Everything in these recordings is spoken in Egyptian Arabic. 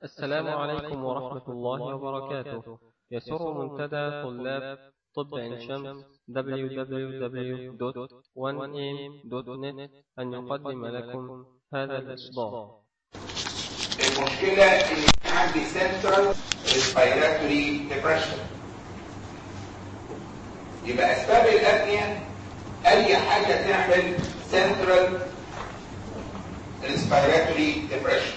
السلام عليكم ورحمة الله وبركاته يسر منتدى طلاب طب عين شمس www.1am.net أن يقدم لكم هذا الإصدار المشكلة إن عندي central respiratory depression يبقى أسباب الأبنية أي حاجة تعمل central respiratory depression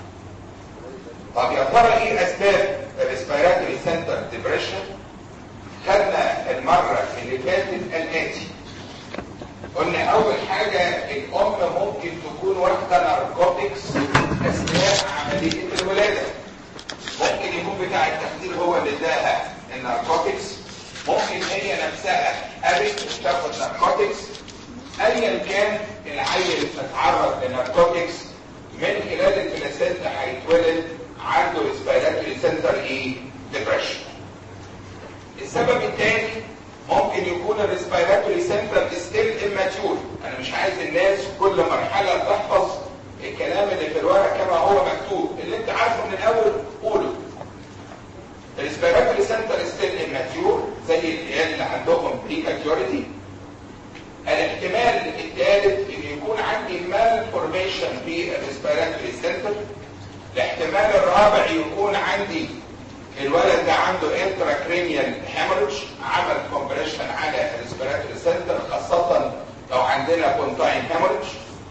طب يا ترى إيه أسباب respiratory central depression خدنا المرة اللي فاتت الآتي قلنا أول حاجة الأم ممكن تكون واخدة ناركوتكس أثناء عملية الولادة ممكن يكون بتاع التخدير هو اللي اداها الناركوتكس ممكن هي نفسها قالت تاخد ناركوتكس ايا كان العيل متعرض لناركوتكس من خلال البلاسنتا هيتولد عنده ريسبيراتوري سنتر ايه ديبريشن السبب الثاني ممكن يكون الريسبيراتوري سنتر ستيل اماتيور انا مش عايز الناس كل مرحله تحفظ الكلام اللي في الورق كما هو مكتوب اللي انت عارفه من الاول قوله الريسبيراتوري سنتر ستيل اماتيور زي العيال اللي عندهم بريكاتيوريتي الاحتمال الثالث ان يكون عندي مال فورميشن في الريسبيراتوري سنتر الاحتمال الرابع يكون عندي الولد ده عنده انتراكرينيال هيموريدج عمل كومبريشن على الريسبيراتوري سنتر خاصه لو عندنا كونتاين هيموريدج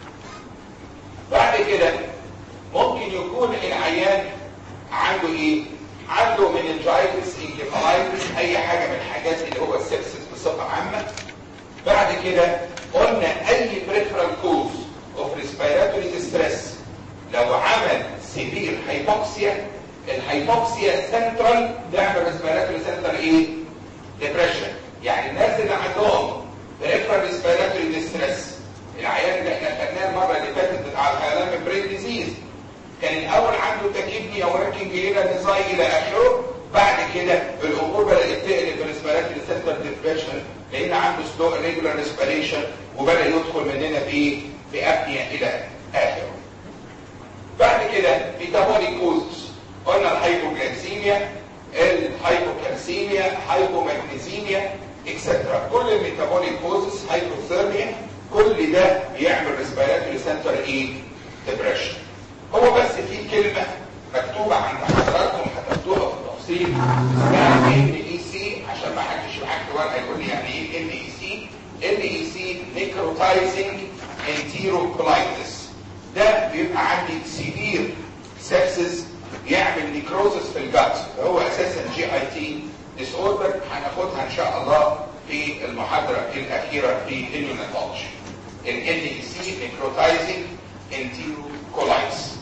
بعد كده ممكن يكون العيان عنده ايه عنده مننجايتس انكفالايتس اي حاجه من الحاجات اللي هو السبسس بصفه عامه بعد كده قلنا اي بريفرال كوز اوف ريسبيراتوري ديستريس لو عمل سيفير هايبوكسيا الهايبوكسيا سنترال بيعمل ريسبيراتوري سنتر ايه ديبريشن يعني الناس اللي عندهم بريفرال ريسبيراتوري ديستريس العيان اللي احنا خدناه المره اللي فاتت بتاع الهلام برين ديزيز كان الاول عنده تكيبني او وركينج هنا نزاي الى اخره بعد كده الامور بدات تقلب بالريسبيراتوري سنتر ديبريشن لان عنده سلو ريجولار ريسبيريشن وبدا يدخل مننا في في ابنيه الى اخره بعد كده ميتابوليك كوزز قلنا الهايبوجلايسيميا الهايبوكالسيميا هايبومagنيزيميا اكسترا كل الميتابوليك كوزز هايبوثيرميا كل ده بيعمل ريسبيراتوري سنتر ايه ديبريشن هو بس في كلمه مكتوبه عند حضراتكم هتاخدوها في التفصيل اسمها ان اي سي عشان ما حدش يحكي ورقه يقول لي يعني ايه ان اي سي ان اي سي نيكروتايزنج انتيروكولايتس ده بيبقى عندي سيفير سكسس يعمل نيكروزس في الجات هو اساسا جي اي تي ديس اوردر هناخدها ان شاء الله في المحاضره الاخيره في النيوناتولوجي ال ان اي سي نيكروتايزنج انتيروكولايتس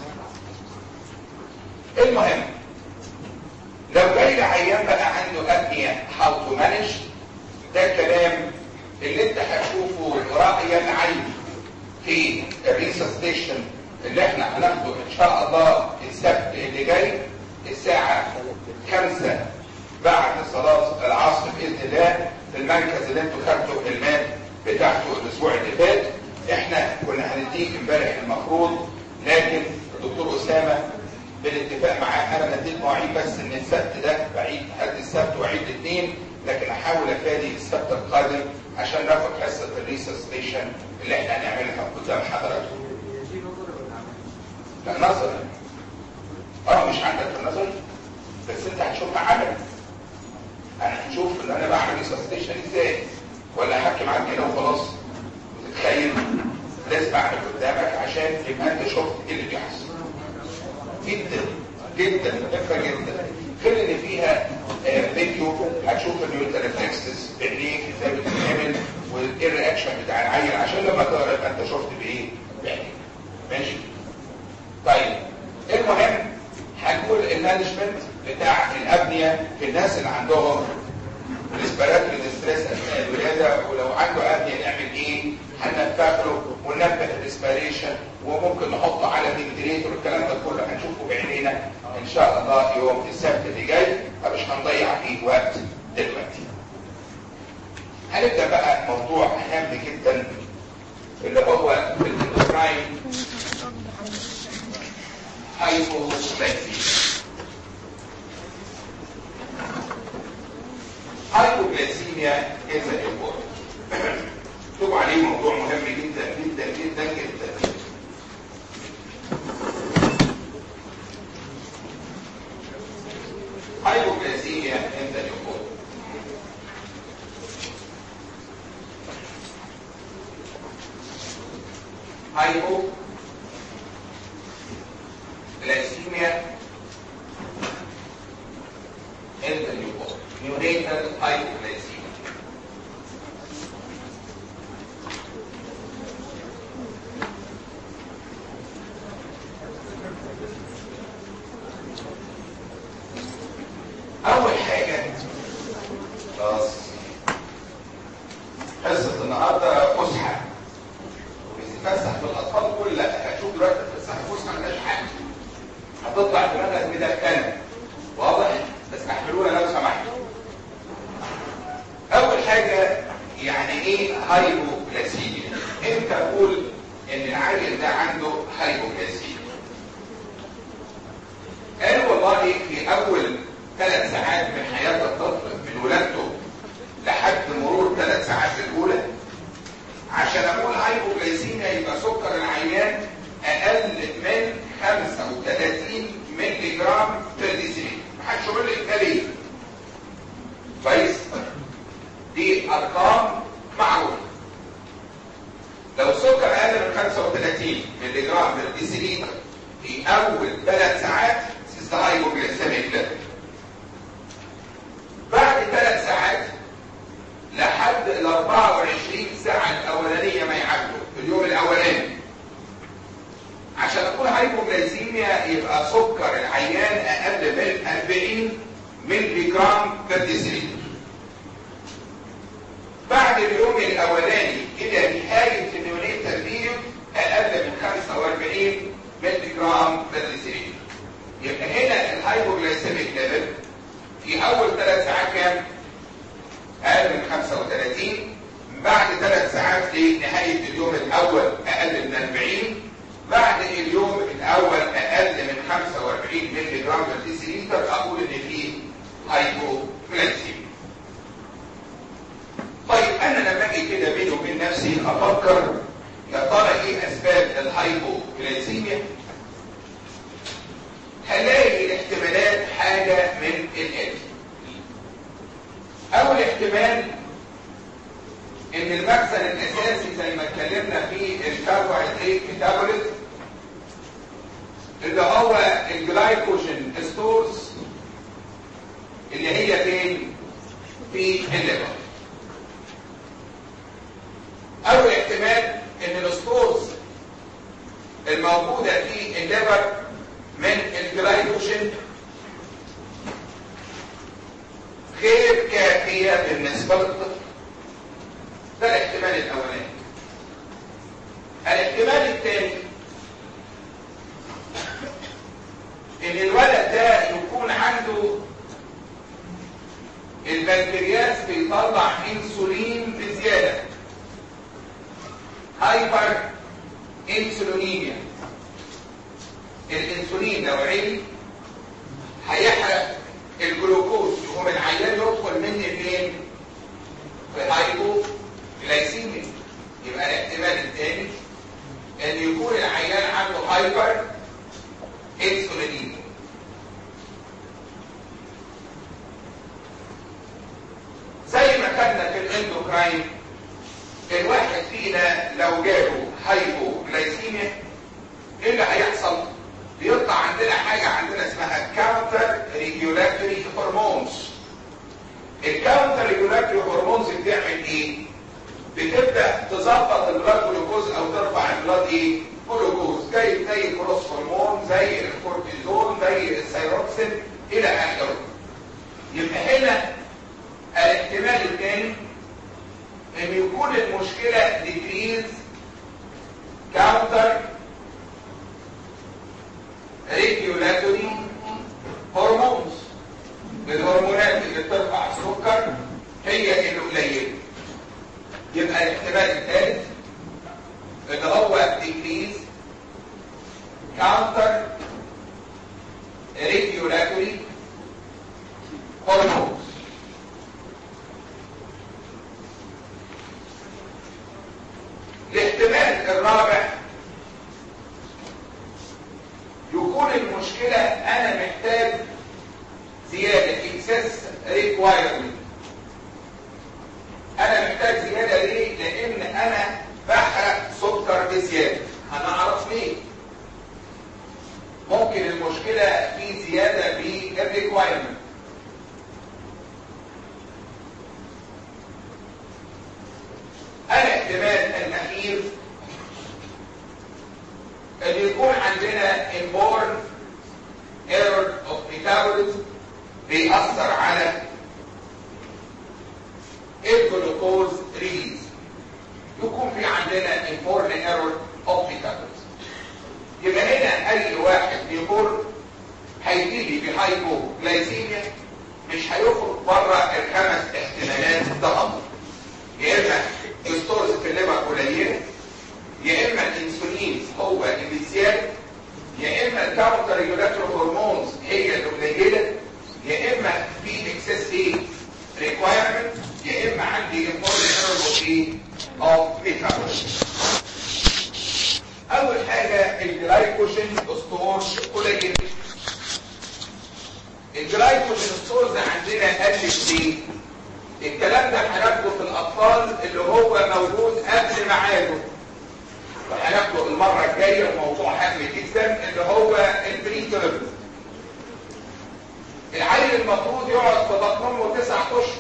المهم لو جاي لي عيان بقى عنده ابنيه هاو تو مانج ده كلام اللي انت هتشوفه رايا عيني في الريسستيشن اللي احنا هناخده ان شاء الله السبت اللي جاي الساعه 5 بعد صلاه العصر باذن الله في المركز اللي انتوا خدتوا المال بتاعته الاسبوع اللي فات احنا كنا هنديك امبارح المفروض لكن الدكتور اسامه بالاتفاق معاه انا نديت مواعيد بس ان السبت ده بعيد هدي السبت وعيد الاثنين لكن احاول افادي السبت القادم عشان ناخد حصه الريسستيشن اللي احنا هنعملها قدام حضراتكم. لا نظري. اه مش عندك في النظري بس انت هتشوفها عملي. انا هنشوف ان انا بعمل ريسستيشن ازاي ولا احكي معاك كده وخلاص وتتخيل لازم اعمل قدامك عشان يبقى انت شفت ايه اللي بيحصل. جدا جدا مهمه جدا غير ان فيها آه فيديو هتشوف النيوتن ريفلكسز بعينيك ازاي بتتعمل وايه الرياكشن بتاع العيل عشان لما تقرا يبقى انت شفت بايه بعينيك ماشي طيب المهم هنقول المانجمنت بتاع الابنيه في الناس اللي عندهم ريسبيراتوري ديستريس اثناء الولاده ولو عنده ابنيه نعمل ايه؟ هننبه له وننبه الريسبيريشن وممكن نحطه على فنتليتور الكلام ده كله هنشوفه بعينينا ان شاء الله يوم السبت اللي جاي فمش هنضيع فيه وقت دلوقتي. هنبدا بقى موضوع هام جدا اللي هو الاندوكراين هايبوغلايسيميا هايبوغلايسيميا is an important مكتوب عليه موضوع مهم جدا جدا جدا جدا هايبوغلايسيميا is an important هايبو glycemia in the newborn neonatal hypoglycemia اول حاجه خلاص حصه النهارده فسحه بتتفسح في الاطفال كل لا هتشوف دلوقتي بتتفسح فسحه مالهاش حل هتطلع دماغك مدكنه واضح استحملونا لو سمحتوا اول حاجه يعني ايه هايبوغلاسيميا امتى اقول ان العيل ده عنده هايبوغلاسيميا قالوا والله في اول ثلاث ساعات من حياه الطفل من ولادته لحد مرور ثلاث ساعات الاولى عشان اقول هايبوغليسيميا يبقى سكر العيان اقل من 35 مللي جرام بير ديسيليتر محدش يقول لي ده ليه كويس دي ارقام معروفه لو سكر اقل من 35 مللي جرام بير ديسيليتر في اول ثلاث ساعات سيست هايبوغليسيميك ليفل بعد ثلاث ساعات لحد ال 24 ساعة الأولانية ما يعدوا في اليوم الأولاني عشان أقول هايبوغلايسيميا يبقى سكر العيان أقل من 40 مللي جرام بير ديسيليتر بعد اليوم الأولاني إلى نهاية النيونيتال بيريود أقل من 45 مللي جرام بير ديسيليتر يبقى هنا الهايبوغلايسيميك ليفل في أول ثلاث ساعات كام؟ اقل من 35 بعد ثلاث ساعات لنهاية اليوم الاول اقل من 40 بعد اليوم الاول اقل من 45 مللي جرام بر ديسيليتر اقول ان فيه هايبوغلايسيميا طيب انا لما اجي كده بيني وبين نفسي افكر يا ترى ايه اسباب الهايبوغلايسيميا هلاقي الاحتمالات حاجه من الاتي اول احتمال ان المخزن الاساسي زي ما اتكلمنا في الكربوهيدرات ميتابوليزم اللي هو الجلايكوجين ستورز اللي هي فين في الليفر اول احتمال ان الستورز الموجوده في الليفر من الجلايكوجين غير كافية بالنسبة للطفل ده الاحتمال الأولاني الاحتمال الثاني ان الولد ده يكون عنده البنكرياس بيطلع انسولين بزيادة هايبر انسولينيميا الانسولين لو عالي هيحرق الجلوكوز يقوم العيان يدخل مني فين في هايبو جلايسيميا يبقى الاحتمال الثاني ان يكون العيان عنده هايبر انسولينيميا زي ما كنا في الاندوكراين الواحد فينا لو جاله هايبو جلايسيميا ايه اللي هيحصل بيطلع عندنا حاجة عندنا اسمها كاونتر ريجولاتوري هرمونز الكاونتر ريجولاتوري هرمونز بتعمل ايه بتبدا تظبط البلاد جلوكوز او ترفع البلاد ايه جلوكوز زي زي الكروس هرمون زي الكورتيزون زي الثايروكسين الى اخره يبقى هنا الاحتمال الثاني ان يكون المشكله ديكريز كاونتر ريجولاتوري هرمونز الهرمونات اللي بترفع السكر هي القليله يبقى الاحتمال الثالث اللي هو decrease counter regulatory hormones الاحتمال الرابع يكون المشكلة أنا محتاج زيادة excess requirement أنا محتاج زيادة ليه؟ لأن أنا بحرق سكر بزيادة هنعرف ليه ممكن المشكلة في زيادة بالريكوايرمنت الاحتمال الأخير أن يكون عندنا inborn error of metabolism بيأثر على الجلوكوز ريليز يكون في عندنا inborn error of metabolism يبقى هنا أي واحد بيمر هيجيلي بهايبوغلايسيميا مش هيخرج بره الخمس احتمالات ده أمر يا إما الستورز في الليبر قليله يا اما الانسولين هو اللي زياده يا اما الكاونتر ريجولاتور هرمونز هي اللي قليله يا اما في اكسس ايه ريكوايرمنت يا اما عندي امبورت ايرور ايه اوف ميتابوليزم اول حاجه الجلايكوجين ستورز قليل الجلايكوجين ستورز عندنا قلت ليه الكلام ده هناخده في الاطفال اللي هو مولود قبل ميعاده وهناخده المره الجايه موضوع هام جدا اللي هو البري تيرم العيل المفروض يقعد في بطن امه تسع اشهر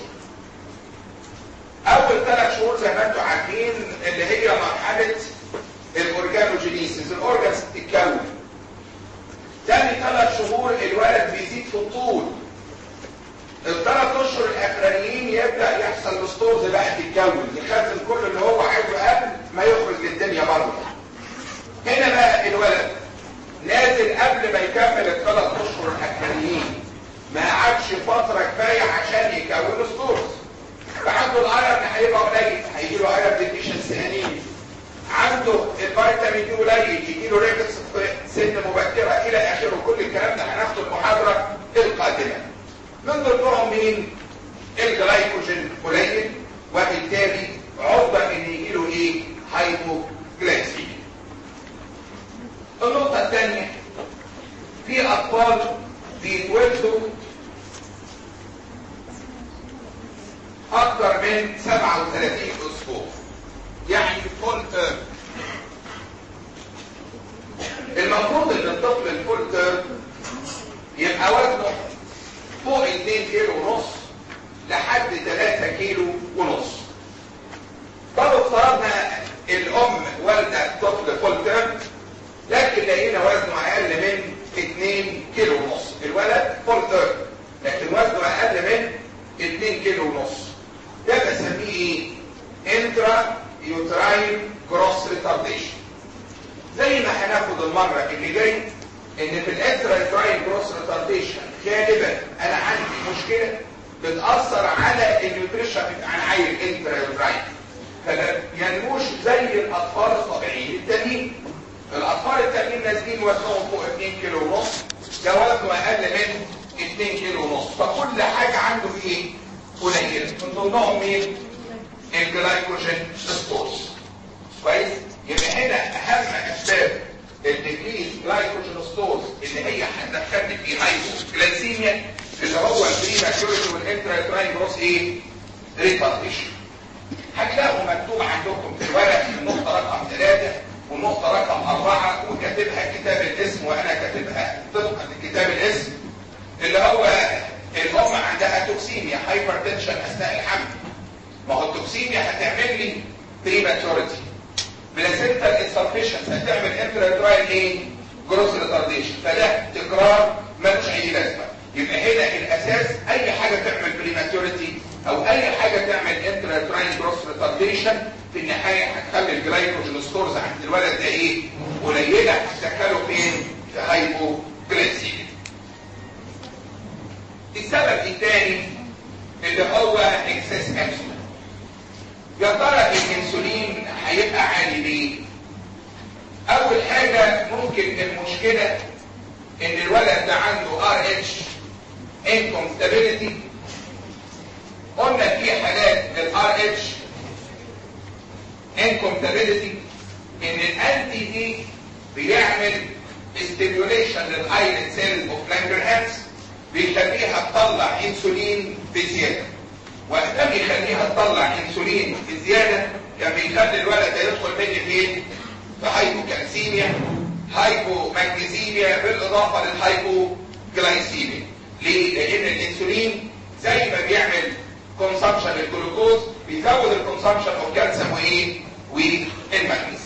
اول ثلاث شهور زي ما انتم عارفين اللي هي مرحله الاورجانوجينيسيس الاورجانز بتتكون تاني ثلاث شهور الولد بيزيد في الطول الثلاث اشهر الاخرانيين يبدا يحصل الستورز بقى تتكون يخزن كل اللي هو عايزه قبل ما يخرج للدنيا بره هنا بقى الولد نازل قبل ما يكمل الثلاث اشهر الاخرانيين ما قعدش فتره كفايه عشان يكون ستورز فعنده الايرن هيبقى قليل هيجي له ايرن ديفيشنسي انيميا عنده الفيتامين دي قليل يجي له ريكس في سن مبكره الى اخره كل الكلام ده هناخده المحاضره القادمه من ضمنهم مين الجلايكوجين قليل وبالتالي عرضة ان يجي له ايه هايبوجلايسيميا النقطة الثانية في اطفال بيتولدوا اكثر من 37 اسبوع يعني فول تيرم المفروض ان الطفل الفول تيرم يبقى وزنه فوق 2 كيلو ونص لحد 3 كيلو ونص طب افترضنا الام والده طفل فول تيرم لكن لقينا وزنه اقل من 2 كيلو ونص الولد فول تيرم لكن وزنه اقل من 2 كيلو ونص ده بسميه ايه انترا يوتراين كروس ريتارديشن زي ما هناخد المره اللي جاي ان في الانترا يوتراين كروس ريتارديشن غالبا انا عندي مشكله بتاثر على النيوتريشن بتاع العيل انترا يوتراين فما ينموش زي الاطفال الطبيعيين التانيين الاطفال التانيين نازلين وزنهم فوق 2 كيلو ونص ده وزنه اقل من 2 كيلو ونص فكل حاجه عنده ايه قليله من ضمنهم مين الجلايكوجين ستورز كويس يبقى هنا اهم اسباب الديكريز جلايكوجين ستورز اللي هي هتدخلني في هايبوجلايسيميا اللي هو البريماتوريتي والانترايتراين جروس ايه ريتارديشن هتلاقوا مكتوب عندكم في الورق النقطه رقم ثلاثة والنقطه رقم أربعة وكاتبها كتاب الاسم وانا كاتبها طبقا لكتاب الاسم اللي هو الام عندها توكسيميا هايبرتنشن اثناء الحمل ما هو التوكسيميا هتعمل لي بريماتوريتي بلاسنتال انسفشنس هتعمل انتراتراين ايه جروس ريتارديشن فده تكرار ملوش اي لازمه يبقى هنا الاساس اي حاجه تعمل بريماتوريتي او اي حاجه تعمل انتراتراين جروس ريتارديشن في النهايه هتخلي الجلايكوجين ستورز عند الولد ده ايه قليله هتدخله فين في هايبوجلايسيميا السبب الثاني اللي هو اكسس انسولين يا ترى الانسولين هيبقى عالي ليه اول حاجة ممكن المشكلة ان الولد ده عنده ار اتش انكم ستابيليتي قلنا في حالات الار اتش انكم ستابيليتي ان الانتي دي بيعمل ستيميوليشن للايلت سيل اوف لانجرهانز بيخليها تطلع انسولين بزياده وقتها بيخليها تطلع انسولين بزياده كان بيخلي الولد ده يدخل مني فين؟ في هايبوكالسيميا هايبو ماجنيزيميا بالاضافه للهايبو جلايسيميا ليه؟ لان الانسولين زي ما بيعمل كونسبشن للجلوكوز بيزود الكونسبشن اوف كالسيوم وايه؟ والمغنيسيوم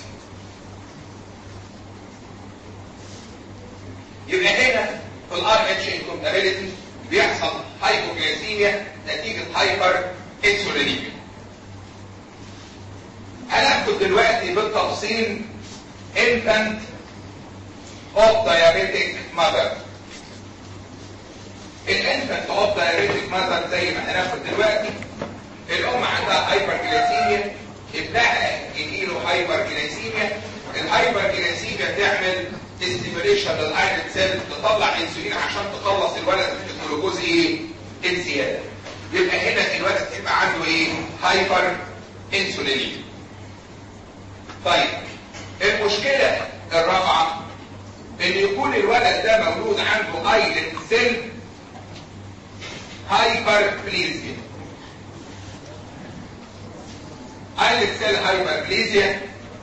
يبقى هنا في الار اتش انكومباتيبيليتي بيحصل هايبوجلايسيميا نتيجه هايبر انسولينيميا هناخد دلوقتي بالتفصيل infant of diabetic mother الانفنت اوف diabetic mother زي ما هناخد دلوقتي الام عندها هايبر جلايسيميا ابنها يجيله هايبر جلايسيميا الهايبر جلايسيميا تعمل ستيميوليشن للايرن سيل تطلع انسولين عشان تخلص الولد من الجلوكوز ايه الزياده يبقى هنا الولد يبقى عنده ايه هايبر انسولينيميا طيب المشكله الرابعه ان يكون الولد ده مولود عنده ايلت سيل هايبر بليزيا ايلت سيل هايبر بليزيا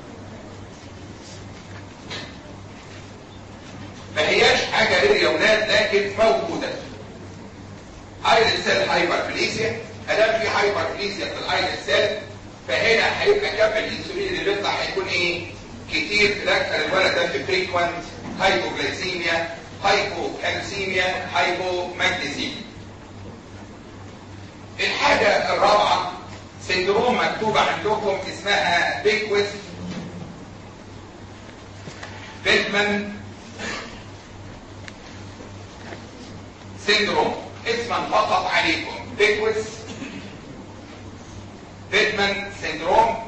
ما هياش حاجه غير يا اولاد لكن موجوده ايلت سيل هايبر بليزيا ادام في هايبر بليزيا في الايلت سيل فهنا هيبقى كم الانسولين اللي بيطلع هيكون ايه كتير تذكر الولد ده في فريكوانت هايبوغلايسيميا هايبوكالسيميا هايبوماجنيسيميا الحاجة الرابعة سندروم مكتوبة عندكم اسمها بيكويس بيتمان سندروم اسما فقط عليكم بيكويس بيتمان سندروم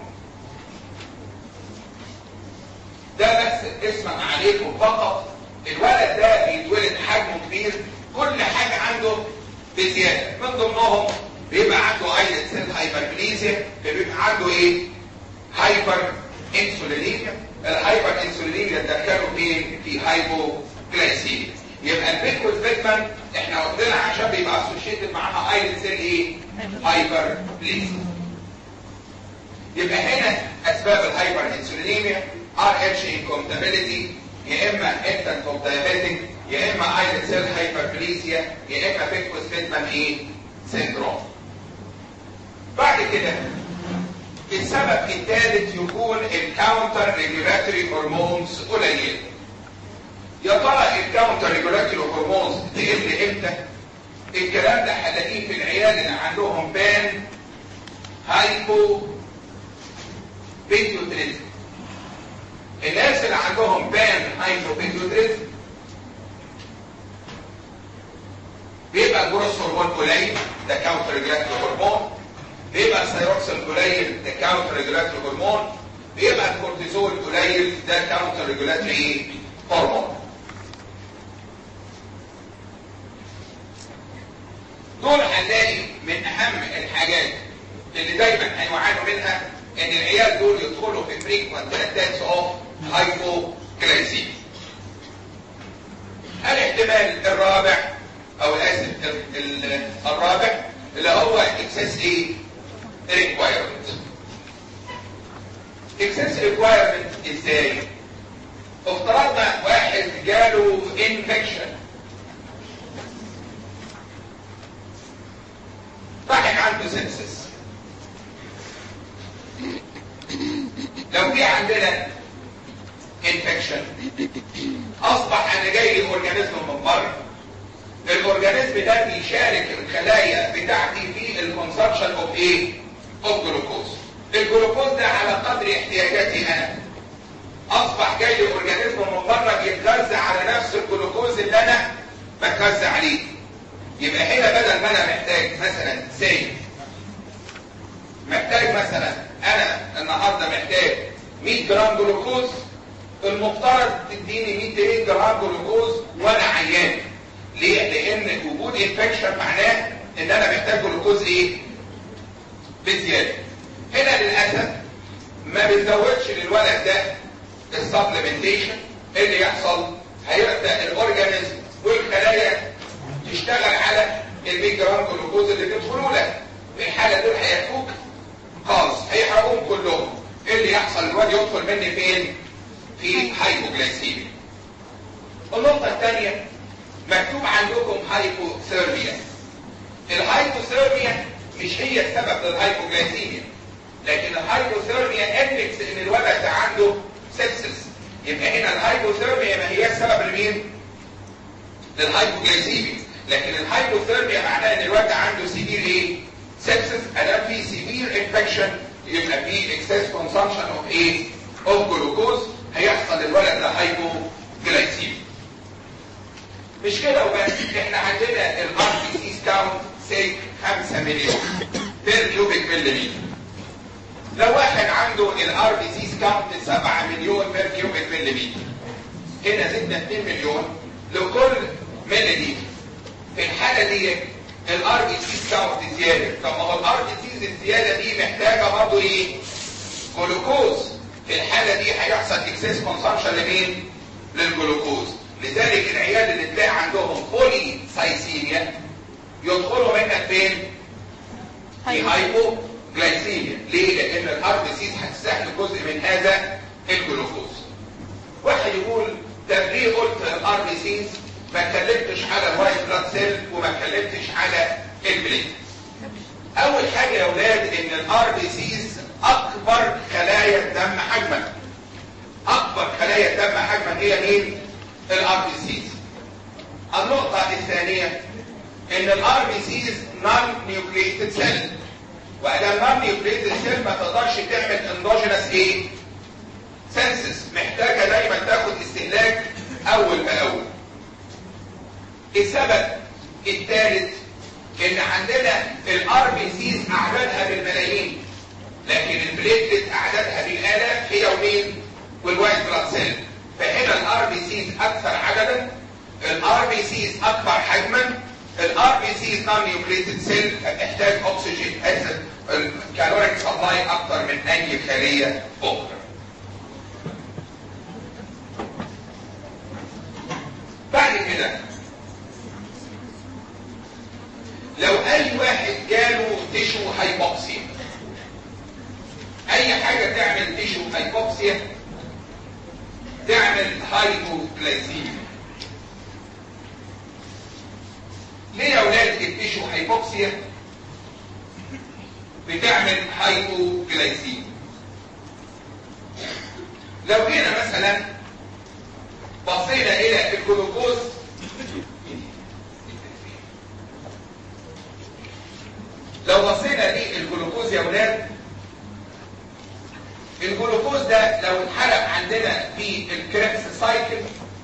ده بس اسما عليكم فقط الولد ده بيتولد حجمه كبير كل حاجة عنده بزيادة من ضمنهم بيبقى عنده ايلت سيل هايبربليزيا بيبقى عنده ايه هايبر انسولينيميا الهايبر انسولينيميا تدخله فين في هايبوغلايسيميا يبقى البيكوز بيتمان احنا واخدينها عشان بيبقى اسوشيتد معاها ايلت سيل ايه هايبربليزيا يبقى هنا اسباب الهايبر انسولينيميا ار اتش انكومتابيليتي يا اما انتنت اوف دايابيتك يا اما ايلت سيل هايبربليزيا يا اما بيكوز بيتمان ايه سيندروم بعد كده السبب الثالث يكون الكاونتر ريجولاتوري هرمونز قليل يا ترى الكاونتر ريجولاتوري هرمونز تقل امتى الكلام ده هنلاقيه في العيال اللي عندهم بان هايبو بيتيوتريزم الناس اللي عندهم بان هايبو بيتيوتريزم بيبقى الجروس هرمون قليل ده كاونتر ريجولاتوري هرمون بيبقى الثيروكسين قليل ده كاونتر ريجولاتوري هرمون بيبقى الكورتيزول قليل ده كاونتر ريجولاتوري هرمون دول هنلاقي من اهم الحاجات اللي دايما هيعانوا منها ان العيال دول يدخلوا في فريكوانت اتاكس اوف هايبوكلايسيميا الاحتمال الرابع او اسف الرابع اللي هو اكسس ايه ريكوايرمنت اكسس ريكوايرمنت ازاي افترضنا واحد جاله انفكشن ضحك عنده سنسس لو في عندنا انفكشن اصبح انا جاي لي اورجانيزم من بره الاورجانيزم ده بيشارك الخلايا بتاعتي في الكونسبشن اوف ايه اوف جلوكوز الجلوكوز ده على قدر احتياجاتي انا اصبح جاي لي اورجانيزم من بره بيتغذى على نفس الجلوكوز اللي انا بتغذى عليه يبقى هنا بدل ما انا محتاج مثلا سي محتاج مثلا انا النهارده محتاج 100 جرام جلوكوز المفترض تديني 100 جرام جلوكوز وانا عيان ليه؟ لان وجود انفكشن معناه ان انا محتاج جلوكوز ايه؟ بزياده هنا للاسف ما بنزودش للولد ده السبلمنتيشن اللي يحصل هيبدا الاورجانيزم والخلايا تشتغل على ال 100 جرام جلوكوز اللي بيدخلوا لك في الحاله دول هيكفوك خالص هيحرقوهم كلهم ايه اللي يحصل الواد يدخل مني فين في هايبوجلايسيميا النقطه الثانيه مكتوب عندكم هايبوثيرميا الهايبوثيرميا مش هي السبب للهايبوجلايسيميا لكن الهايبوثيرميا اندكس ان الولد ده عنده سيبسس يبقى هنا الهايبوثيرميا ما هي السبب لمين للهايبوجلايسيميا لكن الهايبوثيرميا معناها ان الولد عنده سيفير ايه سيبسس ادام في سيفير انفكشن يبقى في اكسس كونسامشن اوف ايه اوف جلوكوز هيحصل الولد ده هايبوجلايسيميا مش كده وبس احنا عندنا الار بي سي كاونت سي 5 مليون بير كيوبيك مليمتر لو واحد عنده الار بي سي كاونت 7 مليون بير كيوبيك مليمتر هنا زدنا 2 مليون لكل مليلتر في الحاله دي الار بي سي كاونت زياده طب ما هو الار بي سي الزياده دي محتاجه برضه ايه جلوكوز في الحاله دي هيحصل اكسس كونسامشن لمين للجلوكوز لذلك العيال اللي تلاقي عندهم بولي سايسيميا يدخلوا منك فين في هايبو جلايسيميا ليه لان الار بي سيز هتستهلك جزء من هذا الجلوكوز واحد يقول طب ليه قلت الار بي سيز ما اتكلمتش على الوايت بلاد سيل وما اتكلمتش على البليت اول حاجه يا اولاد ان الار بي سيز اكبر خلايا الدم حجما اكبر خلايا الدم حجما هي مين الار بي سيز النقطه الثانيه ان الار بي سيز نون نيوكليتد سيل وادام نون نيوكليتد سيل ما تقدرش تعمل اندوجينس ايه سنسس محتاجه دايما تاخد استهلاك اول باول السبب الثالث ان عندنا الار بي سيز اعدادها بالملايين لكن البليتلت اعدادها بالالاف هي ومين والوايت بلاد سيل فهنا الار بي سيز اكثر عددا الار بي سيز اكبر حجما الار بي سيز نون نيوكليتد سيل فتحتاج اكسجين الكالوريك سبلاي اكثر من اي خليه اخرى بعد كده لو اي واحد جاله تيشو هايبوكسيا اي حاجه تعمل تيشو هايبوكسيا تعمل هايبوغلايسيميا ليه يا اولاد التيشو هايبوكسيا بتعمل هايبوغلايسيميا لو جينا مثلا بصينا الى الجلوكوز لو بصينا للجلوكوز يا اولاد الجلوكوز ده لو اتحرق عندنا في الكريبس سايكل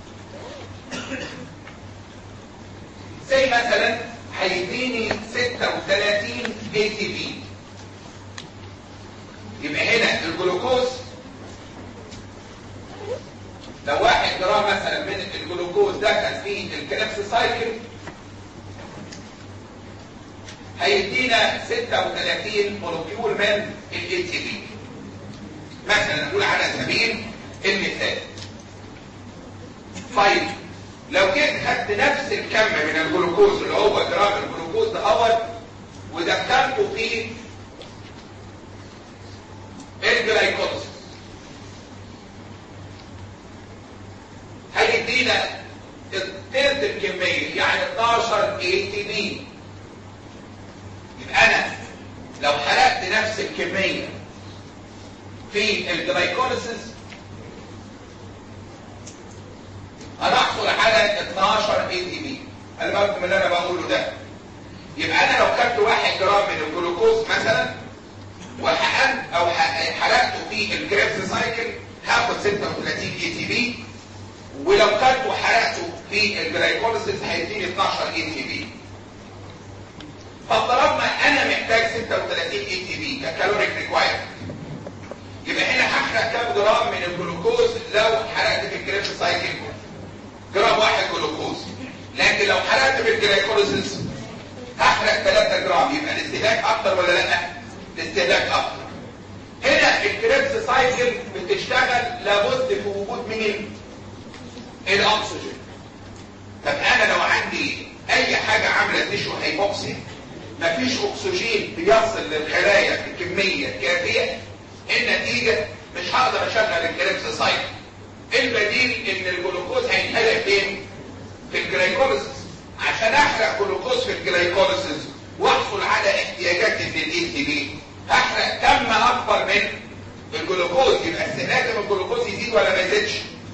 زي مثلا هيديني 36 اي تي بي يبقى هنا الجلوكوز لو واحد جرام مثلا من الجلوكوز دخل في الكريبس سايكل هيدينا 36 مولكيول من الاي تي بي مثلا نقول على سبيل المثال طيب لو جيت خدت نفس الكم من الجلوكوز اللي هو جرام الجلوكوز ده اول ودخلته في الجلايكوز هيدينا تلت الكميه يعني 12 اي تي بي يبقى انا لو حرقت نفس الكميه في الجلايكوليسيس هنحصل على 12 اي تي بي خلي بالكم من اللي انا بقوله ده يبقى انا لو خدت 1 جرام من الجلوكوز مثلا وحقنت او حرقته في الجريبس سايكل هاخد 36 اي تي بي ولو خدته وحرقته في الجلايكوليسيس هيديني 12 اي تي بي فافترضنا انا محتاج 36 اي تي بي ككالوريك ريكوايرد يبقى هنا احرق كام جرام من الجلوكوز لو حرقت في الكريبس سايكل جرام واحد جلوكوز لكن لو حرقت في الجلايكوليسيس هحرق 3 جرام يبقى الاستهلاك اكتر ولا لا الاستهلاك اكتر هنا الكريبس سايكل بتشتغل لابد في وجود مين الاكسجين طب انا لو عندي اي حاجة عاملة تشو هيبوكسيا مفيش اكسجين بيصل للخلايا بكمية كافية النتيجة مش هقدر اشغل الكريبس سايكل البديل ان الجلوكوز هينحرق فين في الجلايكوليسيس عشان احرق جلوكوز في الجلايكوليسيس واحصل على احتياجاتي من الاي تي بي هحرق كم اكبر من الجلوكوز يبقى استهلاك الجلوكوز يزيد ولا ما يزيدش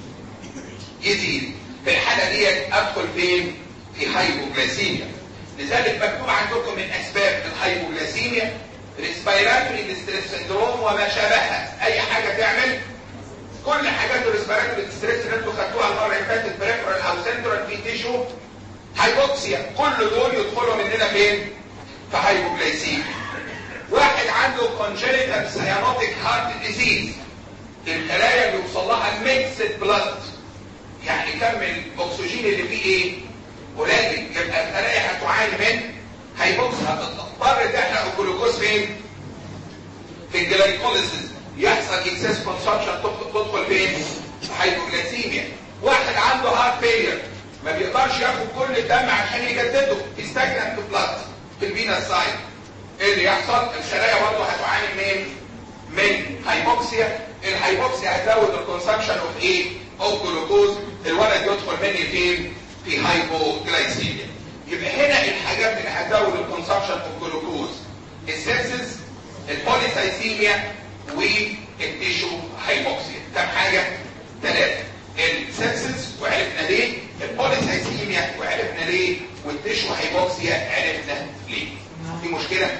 يزيد في الحالة دي ادخل فين في هايبوغلاسيميا لذلك مكتوب عندكم من اسباب الهايبوغلاسيميا ريسبيراتوري ديستريس سندروم وما شابهها اي حاجة تعمل كل حاجات الريسبيراتوري ديستريس اللي انتوا خدتوها المره اللي فاتت بريفرال او سنترال في تيشو هايبوكسيا كل دول يدخلوا مننا فين في هايبوغلاسيميا واحد عنده congenital cyanotic heart disease الخلايا اللي بيوصل لها الميكسد بلاد يعني كم الاكسجين اللي فيه ايه قليل يبقى الخلايا هتعاني من هايبوكسيا هتضطر تحرق الجلوكوز فين في الجلايكوليسيس يحصل اكسس كونسبشن تدخل فين هايبوغلاسيميا واحد عنده هارت فيلير ما بيقدرش ياخد كل الدم عشان يجدده يستجنن في بلاد في الفينا سايد ايه اللي يحصل الخلايا برضه هتعاني من من هايبوكسيا الهايبوكسيا هتزود الكونسبشن اوف ايه اوف جلوكوز الولد يدخل مني فين في هايبوغلايسيميا يبقى هنا الحاجات اللي هتزود الكونسبشن اوف جلوكوز السيبسس البوليسايسيميا والتيشو هايبوكسيا كم حاجة؟ ثلاثة السبسس وعرفنا ليه البوليسايسيميا وعرفنا ليه والتيشو هايبوكسيا عرفنا ليه في مشكلة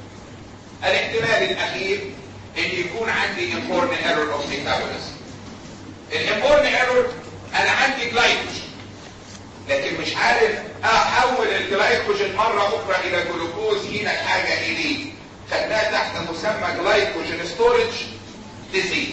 الاحتمال الاخير ان يكون عندي امبورن ايرور اوف ميتابوليزم الامبورن ايرور انا عندي جلايكوجين لكن مش عارف احول الجلايكوجين مرة اخرى الى جلوكوز هنا الحاجة اليه خدناها تحت مسمى جلايكوجين ستورج ديزيز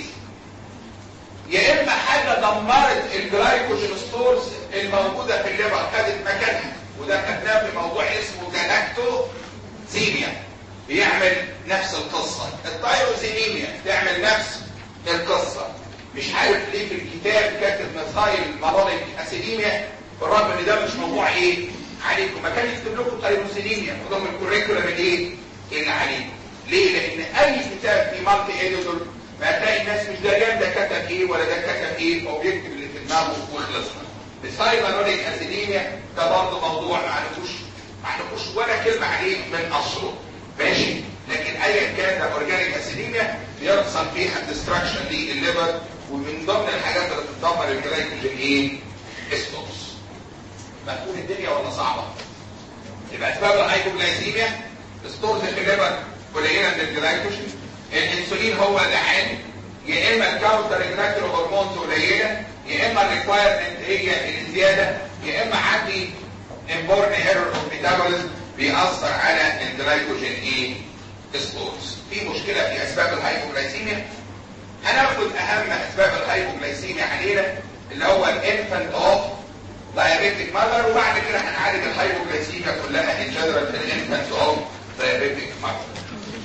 يا اما حاجه دمرت الجلايكوجين ستورز الموجوده في الليفر خدت مكانها وده خدناه في موضوع اسمه جلاكتو سيميا بيعمل نفس القصه التايروزينيميا تعمل نفس القصه مش عارف ليه في الكتاب كاتب مثايل مالونيك اسيديميا بالرغم ان ده مش موضوع ايه عليكم ما كان يكتب لكم تايروزينيميا وضم الكوريكولا من ايه اللي عليكم ليه لان اي كتاب في مالتي اديتور ما تلاقي الناس مش ده جاب ده كتب ايه ولا ده كتب ايه هو بيكتب اللي في دماغه وخلصنا السايبرونيك اسيديميا ده برضه موضوع ما عرفوش ما عرفوش ولا كلمه عليه من اصله ماشي لكن ايا كان ده اورجانيك اسيديميا بيحصل فيها ديستراكشن للليفر ومن ضمن الحاجات اللي بتدمر الجلايكوجين ايه؟ استوكس مفهوم الدنيا ولا صعبه؟ يبقى اسباب الهايبوجلايسيميا ستورز في الليفر قليله من الجلايكوجين الانسولين هو اللي عالي يا اما الكاونتر جلاكتر هرمونز قليله يا اما الريكوايرمنت هي الزياده يا اما عندي امبورن ايرور اوف ميتابوليزم بيأثر على الجلايكوجين ايه ستورز في مشكله في اسباب الهايبوغلايسيميا هناخد اهم اسباب الهايبوغلايسيميا علينا اللي هو الانفانت اوف diabetic mother وبعد كده هنعالج الهايبوغلايسيميا كلها ان جنرال في الانفانت اوف diabetic mother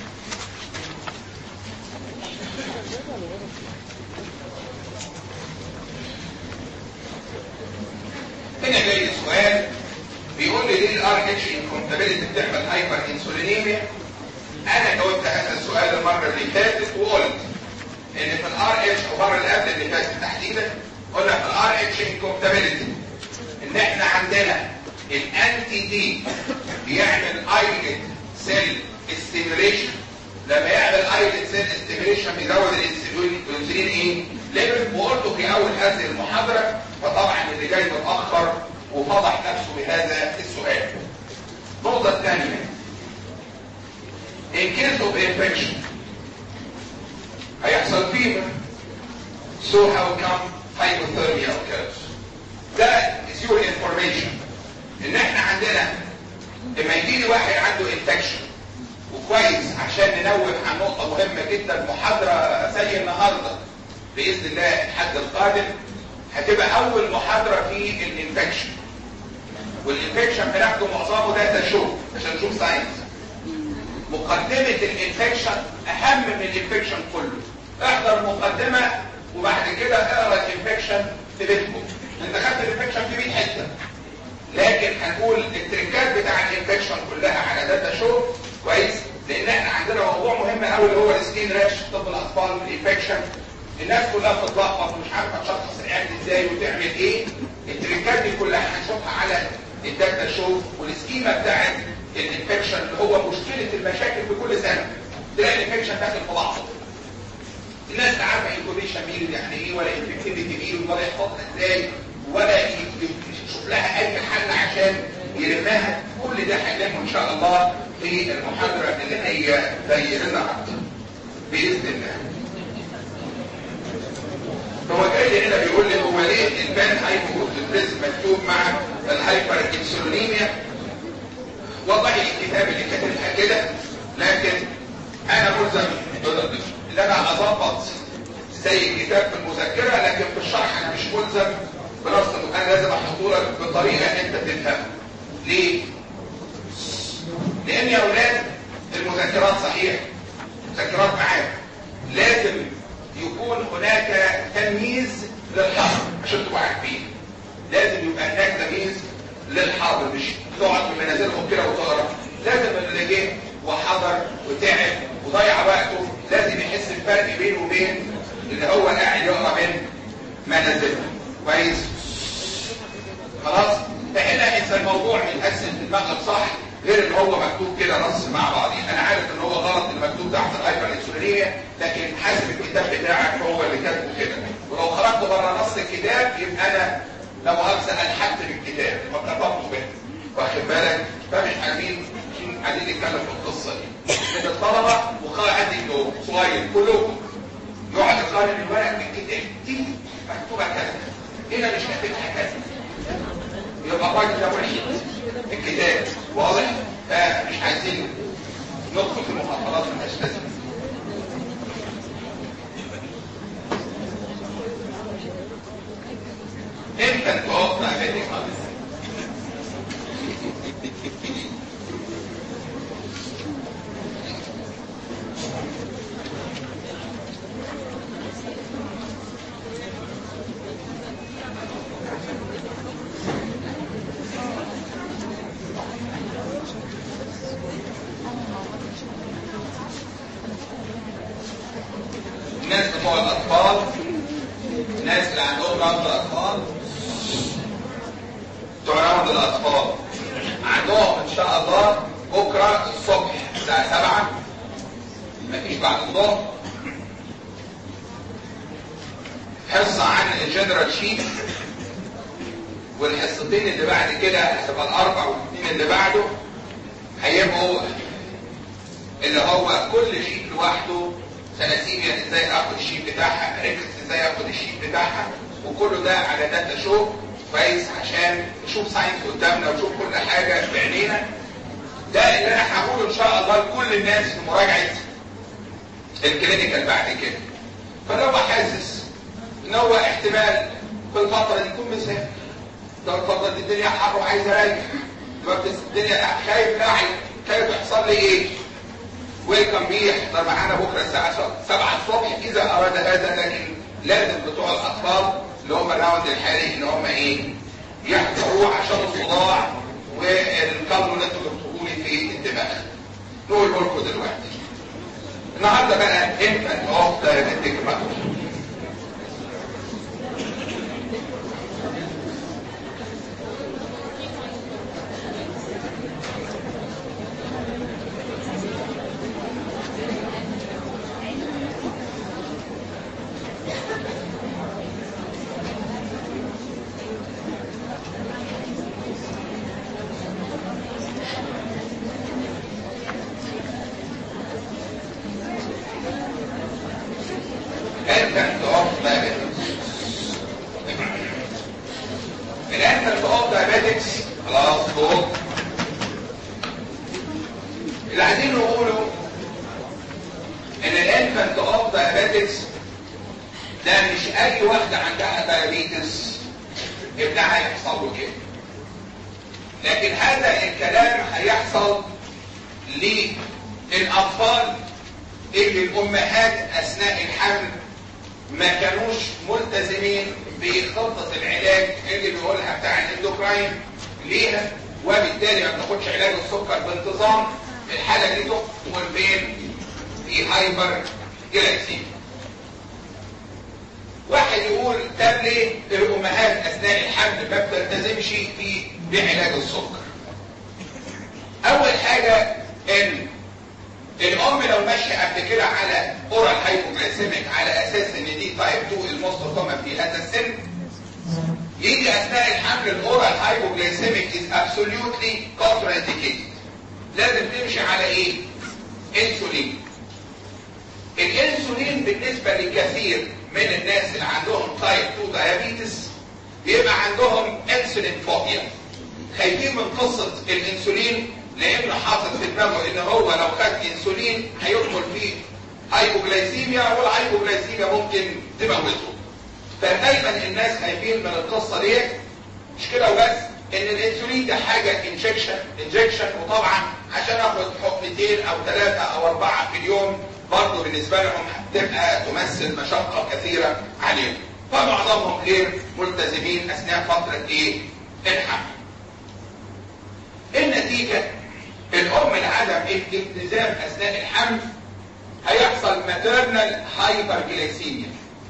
هنا جاي سؤال بيقول لي ليه الار اتش انكونتابيلتي بتعمل هايبر انسولينيميا انا جاوبت هذا السؤال المره اللي فاتت وقلت ان في الار اتش المره اللي قبل اللي فاتت تحديدا قلنا في الار اتش انكونتابيلتي ان احنا عندنا الانتي دي بيعمل ايلت سيل ستيميوليشن لما يعمل ايلت سيل ستيميوليشن بيزود الانسولين ايه ليفل وقلته في اول هذه المحاضره فطبعا اللي جاي متاخر وفضح نفسه بهذا السؤال النقطه الثانيه in case of infection هيحصل fever so how come hypothermia occurs ده is your information ان احنا عندنا لما يجي لي واحد عنده infection كويس عشان ننوه عن نقطة مهمة جدا محاضرة زي النهاردة بإذن الله الحد القادم هتبقى أول محاضرة في الانفكشن والانفكشن بناخده معظمه داتا شو عشان نشوف ساينس مقدمة الانفكشن أهم من الانفكشن كله احضر مقدمة وبعد كده اقرا الانفكشن في بيتكم انت خدت الانفكشن في 100 حته لكن هنقول التريكات بتاع الانفكشن كلها على داتا شو كويس لان احنا عندنا موضوع مهم قوي اللي هو السكين راش طب الاطفال الانفكشن الناس كلها بتتلخبط ومش عارفه تشخص العيال ازاي وتعمل ايه التريكات دي كلها هنشوفها على الداتا شو والسكيما بتاعت الانفكشن اللي هو مشكله المشاكل في كل سنه تلاقي الانفكشن داخل في بعضه الناس لا عارفه انكوبيشن ميل يعني ايه ولا انفكتيفيتي ميل ولا يحفظها ازاي ولا يشوف لها اي حل عشان يلمها كل ده هنلمه ان شاء الله في المحاضره اللي هي زي النهارده باذن الله هو جاي لي هنا بيقول لي هو ليه البان هايبوكوتريز مكتوب مع الهايبر انسولينيميا والله الكتاب اللي كاتبها كده لكن انا ملزم ان انا اظبط زي الكتاب في المذكره لكن في الشرح انا مش ملزم بنص انا لازم احطه لك بطريقه انت تفهمها ليه؟ لان يا اولاد المذكرات صحيح مذكرات معاك لازم يكون هناك تمييز للحرف عشان تبقوا عارفين لازم يبقى هناك تمييز للحاضر مش تقعد في منازلهم كده وتقرا لازم اللي جه وحضر وتعب وضيع وقته لازم يحس الفرق بينه وبين اللي هو قاعد يقرا من منازله كويس خلاص فهنا انت الموضوع متقسم في دماغك صح غير ان هو مكتوب كده نص مع بعضيه انا عارف ان هو غلط المكتوب تحت الهايبر الانسولينيه لكن حاسب الكتاب بتاعك هو اللي كاتبه كده ولو خرجت بره نص الكتاب يبقى انا لو مؤاخذه الحقت بالكتاب فكتبته به واخد بالك فمش عارفين قاعدين نتكلم في القصه دي من الطلبه وقاعد اليوم صغير كلكم يقعد يقارن الورق بالكتاب دي مكتوبه كذا هنا مش كاتبها كذا يبقى الراجل ده وحيد الكتاب واضح فمش عايزين ندخل في المحاضرات مالهاش لازمه امتى توقع ذلك الناس بتوع الاطفال الناس اللي عندهم رمض الاطفال بتوع رمض الاطفال عندهم ان شاء الله بكره الصبح الساعه 7 مفيش بعد الظهر حصه عن الجنرال شيت والحصتين اللي بعد كده هتبقى الاربع والاثنين اللي بعده هيبقوا اللي هو كل شيت لوحده ثلاثيميا ازاي اخد الشيت بتاعها ريكس ازاي اخد الشيت بتاعها وكله ده على داتا شو كويس عشان نشوف ساينس قدامنا ونشوف كل حاجه بعينينا ده اللي انا هقوله ان شاء الله لكل الناس في مراجعه الكلينيكال بعد كده فلو حاسس ان هو احتمال في الفتره دي يكون مسافر لو الفتره دي الدنيا حر وعايز اريح دلوقتي الدنيا خايف لاعب خايف يحصل لي ايه ويلكم بيه يحضر معانا بكره الساعه 7 الصبح اذا اراد هذا لكن لازم بتوع الاطفال اللي هم الراوند الحالي ان هم ايه يحضروا عشان الصداع والقلب اللي انتوا جبتوه لي في الدماغ نقول لكم دلوقتي النهارده بقى انفنت اوف دايابيتيك ماتور دايابيتكس ده مش اي واحدة عندها دايابيتس ابنها يحصل له كده لكن هذا الكلام هيحصل للاطفال اللي الامهات اثناء الحمل ما كانوش ملتزمين بخطة العلاج اللي بيقولها بتاع الاندوكراين ليها وبالتالي ما بتاخدش علاج السكر بانتظام في الحالة دي تدخل بين في هايبر جلاكسيميا واحد يقول طب ليه الامهات اثناء الحمل ما بتلتزمش في بعلاج السكر اول حاجة ان الام لو ماشيه قبل كده على اورال هايبوجلايسيميك على اساس ان دي تايب 2 الموست كومن في هذا السن يجي اثناء الحمل الاورال هايبوجلايسيميك از ابسوليوتلي كونترا انديكيتد لازم تمشي على ايه انسولين الانسولين بالنسبه لكثير من الناس اللي عندهم تايب 2 دايابيتس بيبقى عندهم انسولين فوبيا خايفين من قصه الانسولين لانه حاطط في دماغه ان هو لو خد انسولين هيدخل فيه هايبوجلايسيميا والهايبوجلايسيميا ممكن تموته فدايما الناس خايفين من القصه ديت مش كده وبس ان الانسولين ده حاجه انجكشن انجكشن وطبعا عشان اخد حقنتين او ثلاثه او اربعه في اليوم برضه بالنسبه لهم هتبقى تمثل مشقه كثيره عليهم فمعظمهم غير ملتزمين اثناء فتره ايه الحمل النتيجه الام لعدم الالتزام اثناء الحمل هيحصل ماتيرنال هايبرجلايسيميا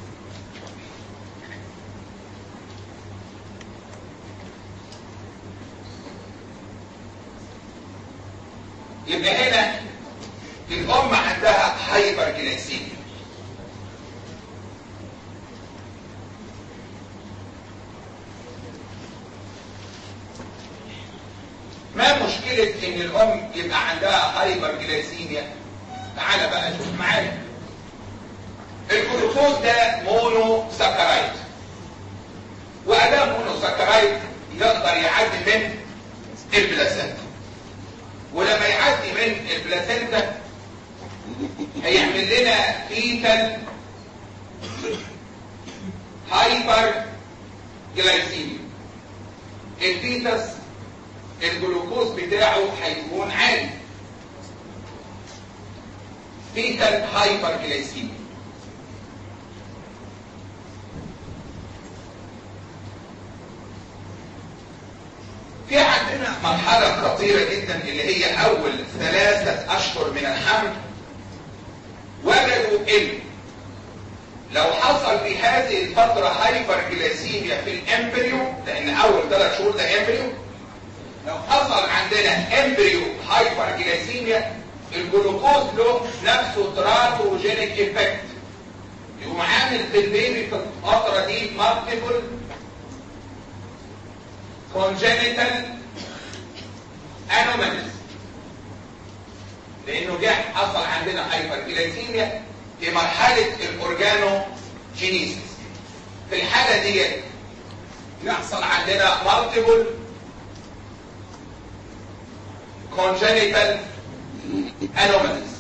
يبقى هنا الام عندها هايبرجلايسيميا ما مشكلة ان الام يبقى عندها هايبرجلايسيميا تعالى بقى شوف معايا الجلوكوز ده مونو سكرايد وادام مونو سكرايد يقدر يعدي من البلاسنتا ولما يعدي من البلاسنتا هيعمل لنا فيتال هايبر جلايسيميا الفيتس الجلوكوز بتاعه هيكون عالي فيتال هايبر جلايسيميا في عندنا مرحلة خطيرة جدا اللي هي أول ثلاثة أشهر من الحمل وجدوا إن لو حصل في هذه الفترة هايبر جلايسيميا في الامبريو لأن أول ثلاث شهور ده امبريو لو حصل عندنا امبريو هايبر جلايسيميا الجلوكوز له نفسه تراتوجينيك افكت يقوم عامل في البيبي في الفترة دي مالتيبل congenital anomalies لانه جه حصل عندنا هايبرجلايسيميا في مرحلة الاورجانو جينيسيس في الحالة دي يحصل عندنا multiple congenital anomalies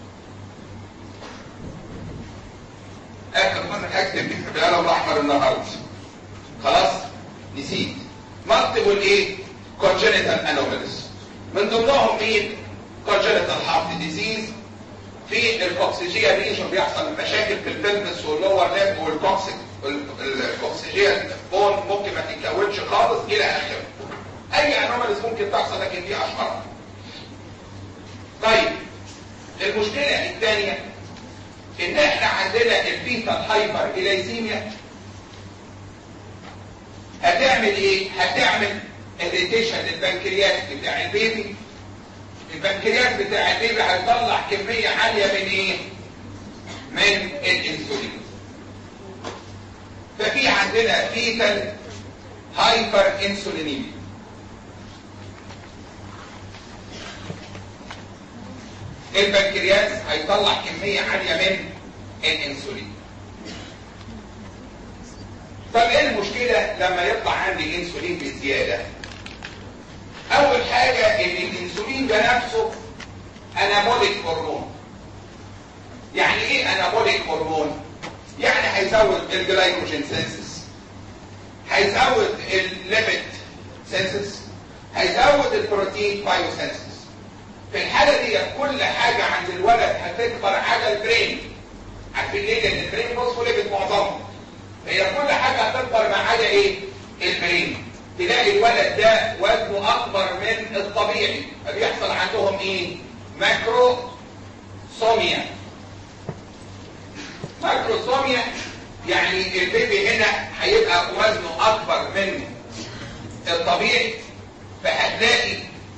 اخر مرة هكتب بالقلم الاحمر النهارده خلاص نسيت multiple ايه congenital anomalies من ضمنهم مين congenital heart disease في الكوكسيجيا ريجن بيحصل مشاكل في البلبس واللور ليب والكوكسيك الكوكسيجيا بون ممكن ما تتكونش خالص الى اخره اي انوماليز ممكن تحصل لكن دي اشهرها طيب المشكله الثانيه ان احنا عندنا البيتا هايبر جلايسيميا هتعمل ايه هتعمل اريتيشن للبنكرياس بتاع البيبي البنكرياس بتاع البيبي هيطلع كمية عالية من ايه من الانسولين ففي عندنا فيتال هايبر انسولينيميا البنكرياس هيطلع كمية عالية من الانسولين طب ايه المشكلة لما يطلع عندي انسولين بزيادة اول حاجة ان الانسولين ده نفسه انابوليك هرمون يعني ايه انابوليك هرمون يعني هيزود الجلايكوجين سينسس هيزود الليبيد سينسس هيزود البروتين بايوسينسس في الحالة دي كل حاجة عند الولد هتكبر على البرين عارفين ليه؟ لأن البرين فوسفوليبيد معظمه هي كل حاجة هتكبر ما عدا ايه؟ البرين تلاقي الولد ده وزنه أكبر من الطبيعي فبيحصل عندهم ايه؟ ماكروسوميا ماكروسوميا يعني البيبي هنا هيبقى وزنه أكبر من الطبيعي فهتلاقي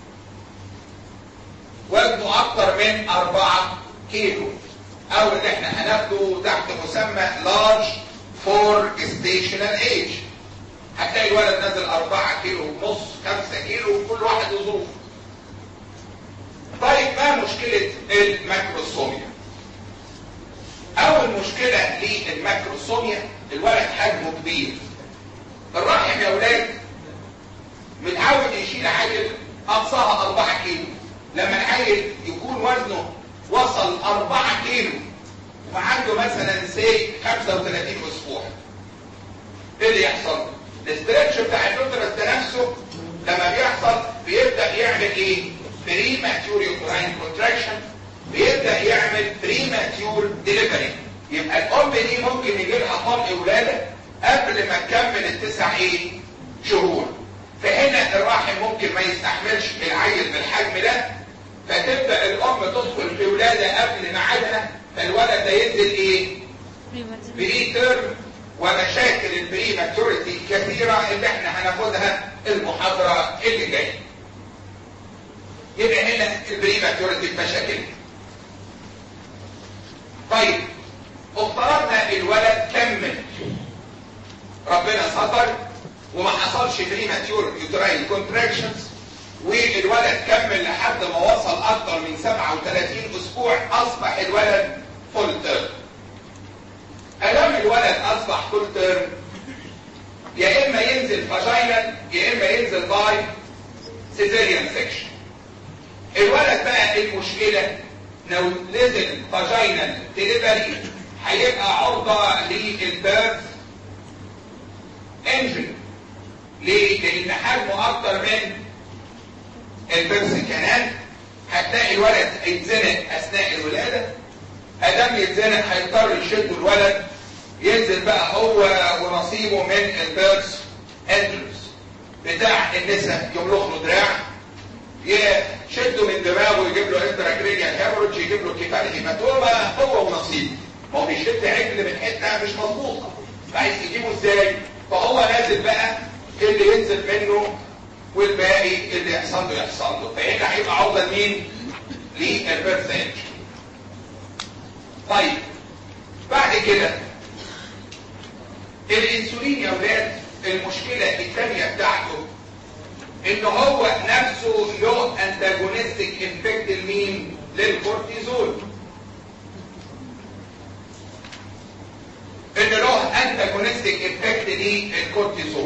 وزنه اكتر من 4 كيلو او اللي احنا هناخده تحت مسمى لارج فور ستيشنال ايج هتلاقي الولد نازل 4 كيلو ونص 5 كيلو كل واحد وظروفه طيب ما مشكلة الماكروسوميا اول مشكلة للماكروسوميا الولد حجمه كبير الرحم يا ولاد متعود يشيل عيل اقصاها 4 كيلو لما العيل يكون وزنه وصل 4 كيلو وعنده مثلا سي 35 اسبوع ايه اللي يحصل الاسترتش بتاع اليوترس ده نفسه لما بيحصل بيبدا يعمل ايه بري ماتيور يوتراين كونتراكشن بيبدا يعمل بري ماتيور ديليفري يبقى الام دي ممكن يجي لها طلق ولاده قبل ما تكمل التسع ايه شهور فهنا الرحم ممكن ما يستحملش العيل بالحجم ده فتبدا الام تدخل في ولاده قبل ميعادها فالولد ده ينزل ايه بري تيرم ومشاكل البري ماتوريتي كثيره اللي احنا هناخدها المحاضره اللي جايه يبقى هنا البري ماتوريتي بمشاكلها طيب افترضنا الولد كمل ربنا ستر وما حصلش بريماتيور يوتراين كونتراكشنز والولد كمل لحد ما وصل اكتر من 37 اسبوع اصبح الولد فول تيرم ادام الولد اصبح فول تيرم يا اما ينزل فاجينال يا اما ينزل باي سيزيريان سيكشن الولد بقى المشكله لو نزل فاجينال ديليفري هيبقى عرضه للبيرث انجري ليه؟ لأن حجمه أكتر من البرس كنال هتلاقي الولد يتزنق أثناء الولادة أدام يتزنق هيضطر يشد الولد ينزل بقى هو ونصيبه من البرس اندلس بتاع النساء يملخ له دراع يشده من دماغه ويجيب له انتراكرينيال هيموريدج يجيب له كفاله هيماتوما هو ونصيبه ما هو بيشد عجل من حته مش مظبوطه عايز يجيبه ازاي؟ فهو نازل بقى اللي ينزل منه والباقي اللي يحصل له يحصل له فهنا هيبقى عوضه لمين؟ للبيرث انجل طيب بعد كده الانسولين يا ولاد المشكله الثانيه بتاعته ان هو نفسه له انتاجونستيك افكت لمين؟ للكورتيزول ان له انتاجونستيك افكت للكورتيزول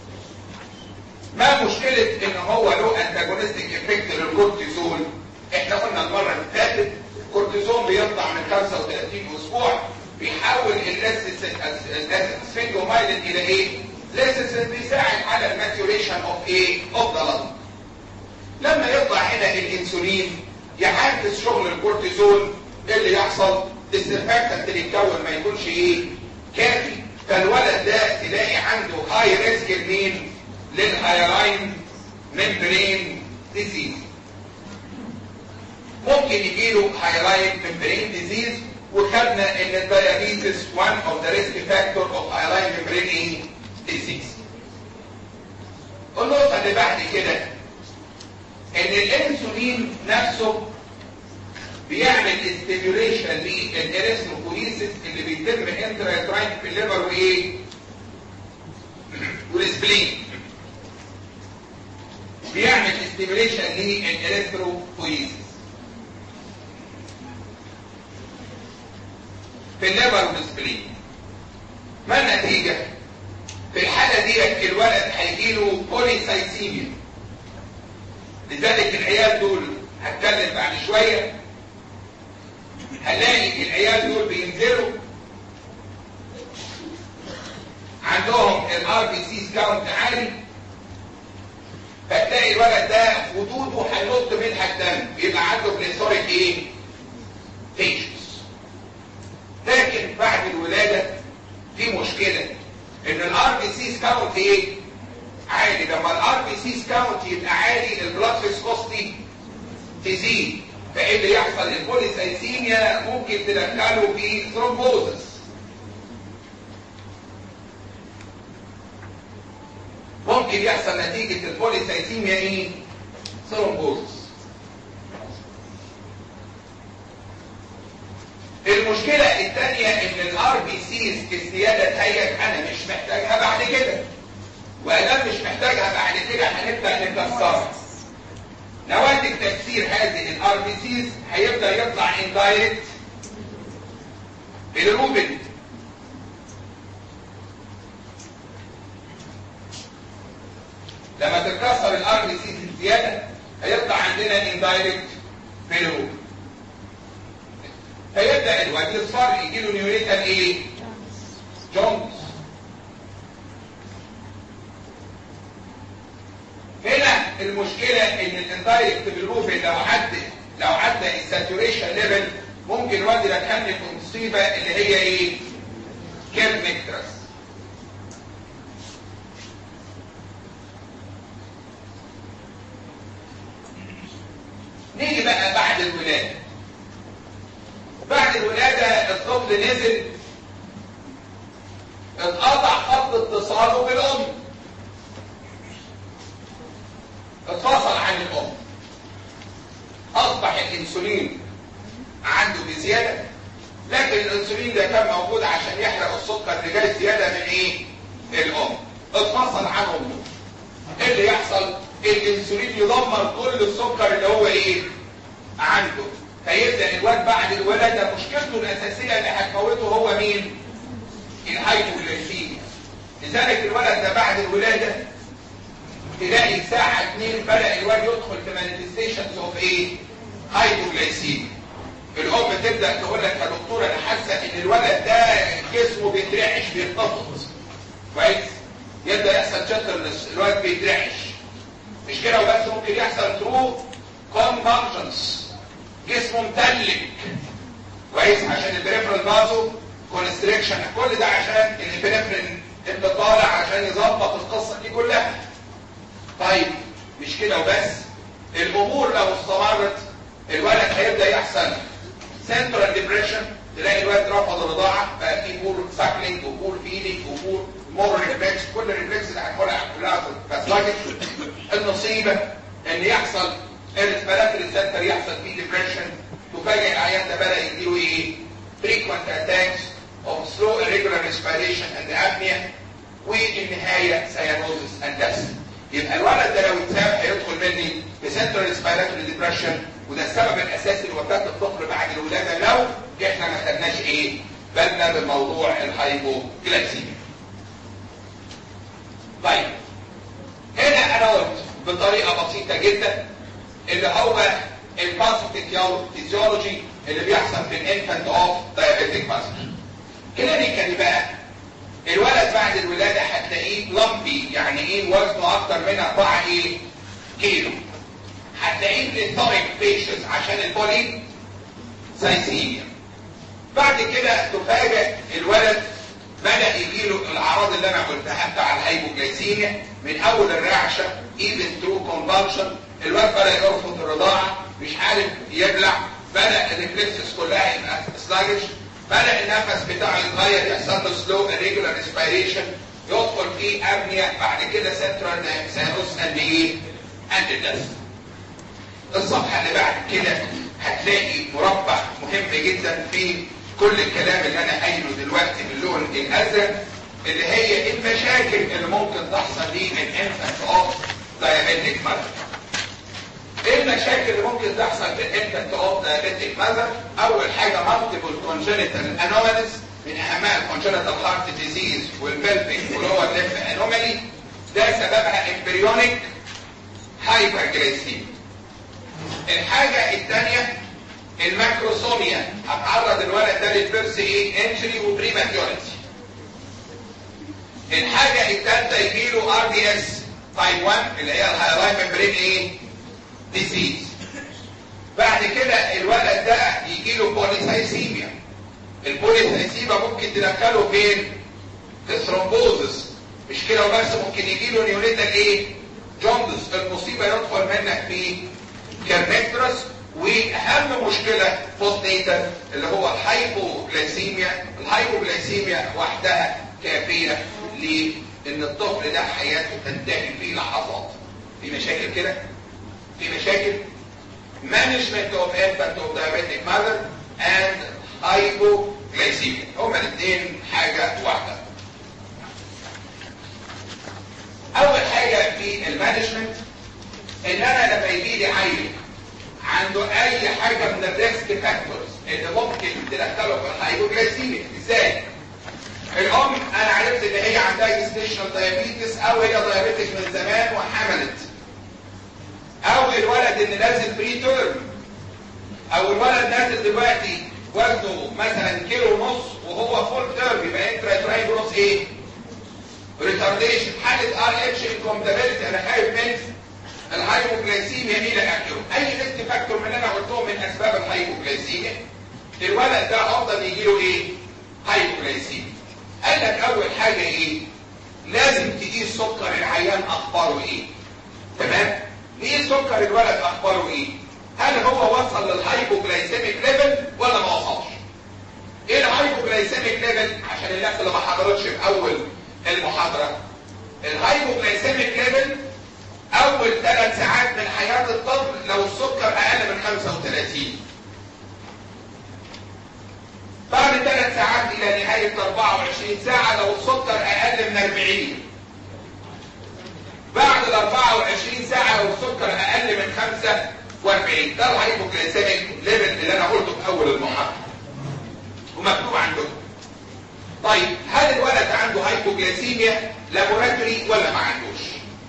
ما مشكلة ان هو له انتاجونستيك افكت للكورتيزول احنا قلنا المرة اللي فاتت الكورتيزول بيطلع من 35 اسبوع بيحول السفنجومايلين الى ايه؟ ليسنس بيساعد على الماتيوريشن اوف ايه؟ اوف ذا لنج لما يطلع هنا الانسولين يحفز شغل الكورتيزول ايه اللي يحصل؟ السرفاكتنت اللي يتكون ما يكونش ايه؟ كافي فالولد ده تلاقي عنده هاي ريسك لمين؟ للهايلاين ممبرين ديزيز ممكن يجيله هايلاين ممبرين ديزيز وخدنا ان الديابيتس one of the risk factor of hyaline membrane disease النقطة اللي بعد كده ان الانسولين نفسه بيعمل استيميوليشن للاريثروبويسيس اللي بيتم انترايتراين في الليفر وايه والسبلين بيعمل استيميوليشن للاريثروبويسيس في الليفر والسبلين ما النتيجة في الحالة دي الولد هيجيله بوليسايسيميا لذلك العيال دول هتكلم بعد شوية هنلاقي العيال دول بينزلوا عندهم الار بي سي كاونت عالي فتلاقي الولد ده خدوده هينط منها الدم بيبقى عنده بليثوريك ايه؟ تيشنز لكن بعد الولاده في مشكله ان الار بي سي كاونت ايه؟ عالي لما الار بي سي كاونت يبقى عالي البلاد فيسكوستي تزيد فايه اللي يحصل البوليسايسيميا ممكن تدخله في ثرومبوزس ممكن يحصل نتيجة البوليسايتيميا ايه؟ ثرومبوزس المشكلة الثانية ان الار بي سيز الزيادة هيك انا مش محتاجها بعد كده وادام مش محتاجها بعد كده هنبدأ نكسرها نواتج تكسير هذه الار بي سيز هيبدأ يطلع اندايركت بالروبن لما تتكسر الار بي سي زياده هيطلع عندنا اندايركت فيلو فيبدا الواد يصفر يجي له نيوريتال ايه؟ جونز هنا المشكله ان الاندايركت بالروفين لو عدى لو عدى الساتوريشن ليفل ممكن الواد يدخلني في مصيبه اللي هي ايه؟ كيرنكترس نيجي بقى بعد الولادة بعد الولادة الطفل نزل اتقطع خط اتصاله بالأم اتفصل عن الأم أصبح الإنسولين عنده بزيادة لكن الإنسولين ده كان موجود عشان يحرق السكر اللي جاي زيادة من إيه؟ الأم اتفصل عن أمه إيه اللي يحصل؟ الانسولين يدمر كل السكر اللي هو ايه عنده فيبدا الواد بعد الولاده مشكلته الاساسيه اللي هتموته هو مين الهايبوغليسيميا لذلك الولد ده بعد الولاده تلاقي ساعه اتنين بدا الواد يدخل في مانيفستيشنز اوف ايه هايبوغليسيميا الام تبدا تقول لك يا دكتور انا حاسه ان الولد ده جسمه بيترعش بيتنفض كويس يبدا يحصل شتر الولد بيترعش مش كده وبس ممكن يحصل ترو كونفرجنس جسمه متلج كويس عشان البريفرال بازو كونستريكشن كل ده عشان البريفرين انت طالع عشان يظبط القصه دي كلها طيب مش كده وبس الامور لو استمرت الولد هيبدا يحصل سنترال ديبريشن تلاقي الولد رفض الرضاعه بقى في بور ساكلينج وبور فيدنج وبور مور ريفلكس كل الريفلكس اللي هنقولها كلها بسلاجت النصيبه ان يحصل الريسبيراتوري سنتر يحصل فيه ديبريشن تفاجئ العيان ده بدا يجيله ايه؟ frequent attacks of slow irregular respiration and apnea والنهايه cyanosis and death يبقى الولد ده لو اتساب هيدخل مني بسنترال ريسبيراتوري ديبريشن وده السبب الاساسي لوفاه الطفل بعد الولاده لو احنا ما خدناش ايه؟ بالنا بموضوع الهايبوجلايسيميا. طيب هنا انا قلت بطريقه بسيطه جدا اللي هو الباثوفيزيولوجي اللي بيحصل في الانفانت اوف دايابيتيك باسج كلينيكالي بقى الولد بعد الولاده هتلاقيه لمبي يعني ايه وزنه اكتر من 4 ايه كيلو هتلاقيه بليثوريك بيشنز عشان البولي سايسيميا بعد كده تفاجئ الولد بدأ يجيله الأعراض اللي أنا قلتها بتاع الهايبوجلايسيميا من أول الرعشة even through convulsion الواد بدأ يرفض الرضاعة مش عارف يبلع بدأ الريفلكسز كلها يبقى سلاجش بدأ النفس بتاعه يتغير يحصل له سلو irregular respiration يدخل فيه أبنية بعد كده سنترال سيروس اند ايه؟ اند ديث الصفحة اللي بعد كده هتلاقي مربع مهم جدا في كل الكلام اللي انا قايله دلوقتي باللون الازرق اللي هي المشاكل اللي ممكن تحصل دي من انفانت اوف دايابيتيك ماذر ايه المشاكل اللي ممكن تحصل في الانفانت اوف دايابيتيك ماذر اول حاجه مالتيبل كونجنتال انوماليز من اهمها الكونجنتال هارت ديزيز والبلفيك ولور ليف انومالي ده سببها امبريونيك هايبرجليسيميا الحاجه الثانيه الماكروسوميا هتعرض الولد ده للبيرث ايه انجري وبريماتيورتي الحاجه الثالثه يجيله ار دي اس تايب 1 اللي هي الهايلاين ممبرين ايه ديزيز بعد كده الولد ده يجيله بوليسايسيميا البوليسايسيميا ممكن تدخله فين في الثرومبوزس مش كده وبس ممكن يجيله نيونيتال ايه جوندس المصيبه يدخل منك في كارنكترس واهم مشكله بوست نيتال اللي هو الهايبوغلايسيميا الهايبوغلايسيميا وحدها كافيه لان الطفل ده حياته تنتهي في لحظات في مشاكل كده في مشاكل management of infant of diabetic mother and hypoglycemia هما الاثنين حاجه واحده اول حاجه في المانجمنت ان انا لما يجي لي عيل عنده اي حاجه من الريسك فاكتورز اللي ممكن تدخله في الهايبوجلايسيميا ازاي الام انا عرفت ان هي عندها ستيشنال دايابيتس او هي دايابيتك من زمان وحملت او الولد اللي نازل بري تيرم او الولد نازل دلوقتي وزنه مثلا كيلو ونص وهو فول تيرم يبقى انترا ترايبروس ايه ريتارديشن حاله ار اتش انكومبتابيلتي انا خايف من الهايبوجلايسيميا الى اخره اي ريسك فاكتور من اللي انا قلتهم من اسباب الهايبوجلايسيميا الولد ده افضل يجي له ايه هايبوجلايسيميا قال لك اول حاجه ايه لازم تقيس سكر العيان اخباره ايه تمام ايه سكر الولد اخباره ايه هل هو وصل للهايبوجلايسيميك ليفل ولا ما وصلش ايه الهايبوجلايسيميك ليفل عشان الناس اللي ما حضرتش في اول المحاضره الهايبوجلايسيميك ليفل اول ثلاث ساعات من حياه الطفل لو السكر اقل من 35 بعد ثلاث ساعات الى نهايه 24 ساعه لو السكر اقل من 40 بعد ال 24 ساعة لو السكر أقل من 45 ده الهايبوجلايسيميك ليفل اللي أنا قلته في أول المحاضرة ومكتوب عندكم طيب هل الولد عنده هايبوجلايسيميا لابوراتوري ولا ما عندوش؟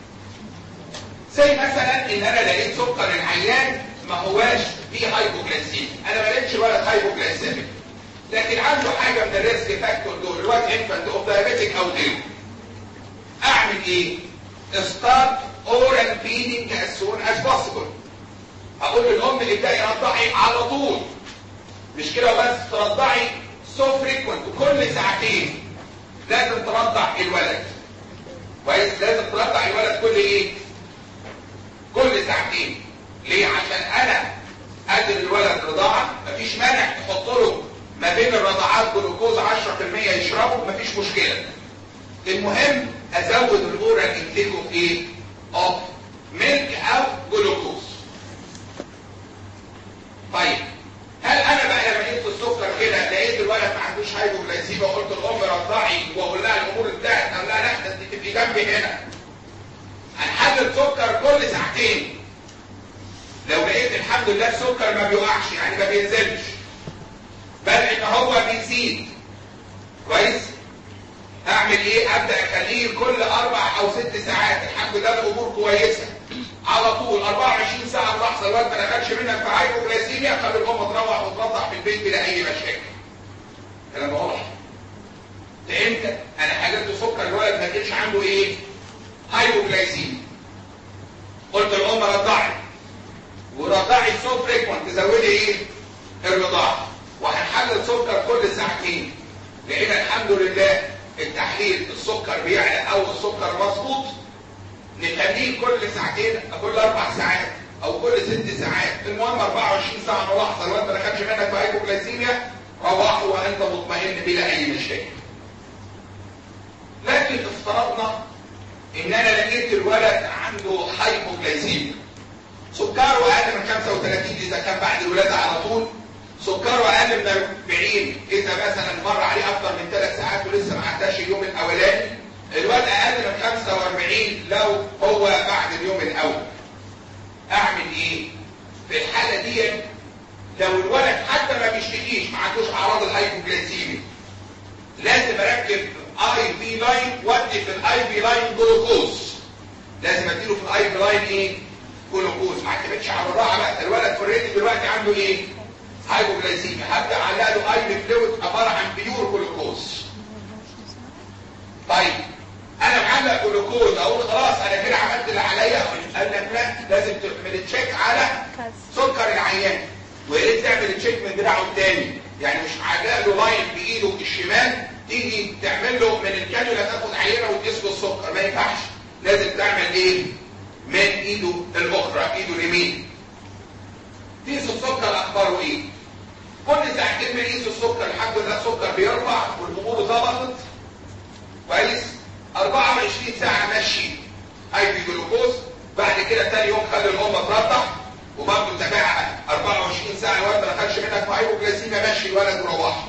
زي مثلا إن أنا لقيت سكر العيان ما هواش فيه هايبوجلايسيميا أنا ما لقيتش الولد هايبوجلايسيميك لكن عنده حاجة من الريسك فاكتور دول الواد انفانت اوف دايابيتيك أو غيره أعمل إيه؟ start oral feeding as soon as possible اقول للام ابدأي رضعي على طول مش كده بس ترضعي so frequent كل ساعتين لازم ترضع الولد كويس لازم ترضع الولد كل ايه كل ساعتين ليه عشان انا ادي الولد رضاعه مفيش مانع تحط له ما بين الرضاعات جلوكوز 10% يشربه مفيش مشكله المهم ازود الاورال انتيك اوف ايه اوف ميلك او جلوكوز طيب هل انا بقى لما لقيت السكر كده لقيت الولد ما عندوش هايبوجلايسيميا وقلت الام رضعي واقول لها الامور انتهت اقول لها لا ده انت تبقي جنبي هنا هنحلل سكر كل ساعتين لو لقيت الحمد لله السكر ما بيوقعش يعني ما بينزلش بل ان هو بيزيد كويس اعمل ايه ابدا اخليه كل اربع او ست ساعات الحمد لله الامور كويسه على طول 24 ساعه اللحظه الواد ما دخلش منك في هايبوجلايسيميا خلي الام تروح وترضع في البيت بلا اي مشاكل كلام واضح فهمت انا حللت سكر الولد ما كانش عنده ايه هايبوجلايسيميا قلت الام رضعي ورضعي سو فريكوانت تزودي ايه الرضاعه وهنحلل سكر كل ساعتين لقينا الحمد لله التحليل السكر بيعلى او السكر مظبوط نخليه كل ساعتين كل اربع ساعات او كل ست ساعات المهم 24 ساعه ملاحظه لو انت ما دخلش منك في هايبوجلايسيميا روحه وانت مطمئن بلا اي مشاكل لكن افترضنا ان انا لقيت الولد عنده هايبوجلايسيميا سكره اقل من 35 اذا كان بعد الولاده على طول سكره اقل من 40 اذا مثلا مر عليه اكثر من 3 ساعات ولسه ما عداش اليوم الاولاني الواد اقل من 45 لو هو بعد اليوم الاول اعمل ايه في الحاله دي لو الولد حتى ما بيشتكيش ما عندوش اعراض الهايبوجلايسيميا لازم اركب اي بي لاين وادي في الاي بي لاين جلوكوز لازم اديله في الاي بي لاين ايه جلوكوز ما اعتمدش على الراحه بقى الولد اوريدي دلوقتي عنده ايه هايبوجلايسيميا هبدا اعلق له اي فلويد عباره عن بيور جلوكوز طيب انا معلق جلوكوز اقول خلاص انا كده عملت اللي عليا قال لك لا لازم تعمل تشيك على سكر العيان ويا ريت تعمل تشيك من دراعه الثاني يعني مش معلق له لاين بايده الشمال تيجي تعمل له من الكانيولا تاخد عينه وتقيس له السكر ما ينفعش لازم تعمل ايه من ايده الاخرى ايده اليمين تقيس السكر اخباره ايه كل ساعتين بنقيس السكر الحمد لله السكر بيرفع والامور ظبطت كويس 24 ساعه مشي اي بي جلوكوز بعد كده تاني يوم خلي الام ترضع وبرضه تابعها 24 ساعه الولد ما دخلش منك في هايبوجلاسيميا مشي الولد وروح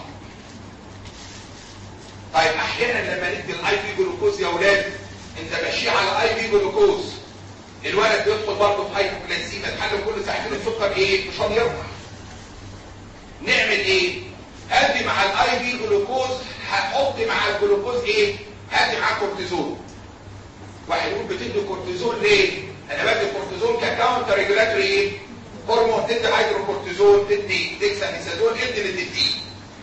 طيب احيانا لما ندي الاي بي جلوكوز يا اولاد انت ماشي على اي بي جلوكوز الولد بيدخل برضه في هايبوجلاسيميا تحلل كل ساعتين السكر ايه مش راضي يرفع نعمل ايه ادي مع الاي بي جلوكوز هحط مع الجلوكوز ايه هدي معاه كورتيزون واحد يقول بتدي كورتيزون ليه انا بدي كورتيزون ككاونتر ريجولاتوري ايه هرمون تدي هيدروكورتيزون تدي ديكساميثازون ادي اللي تديه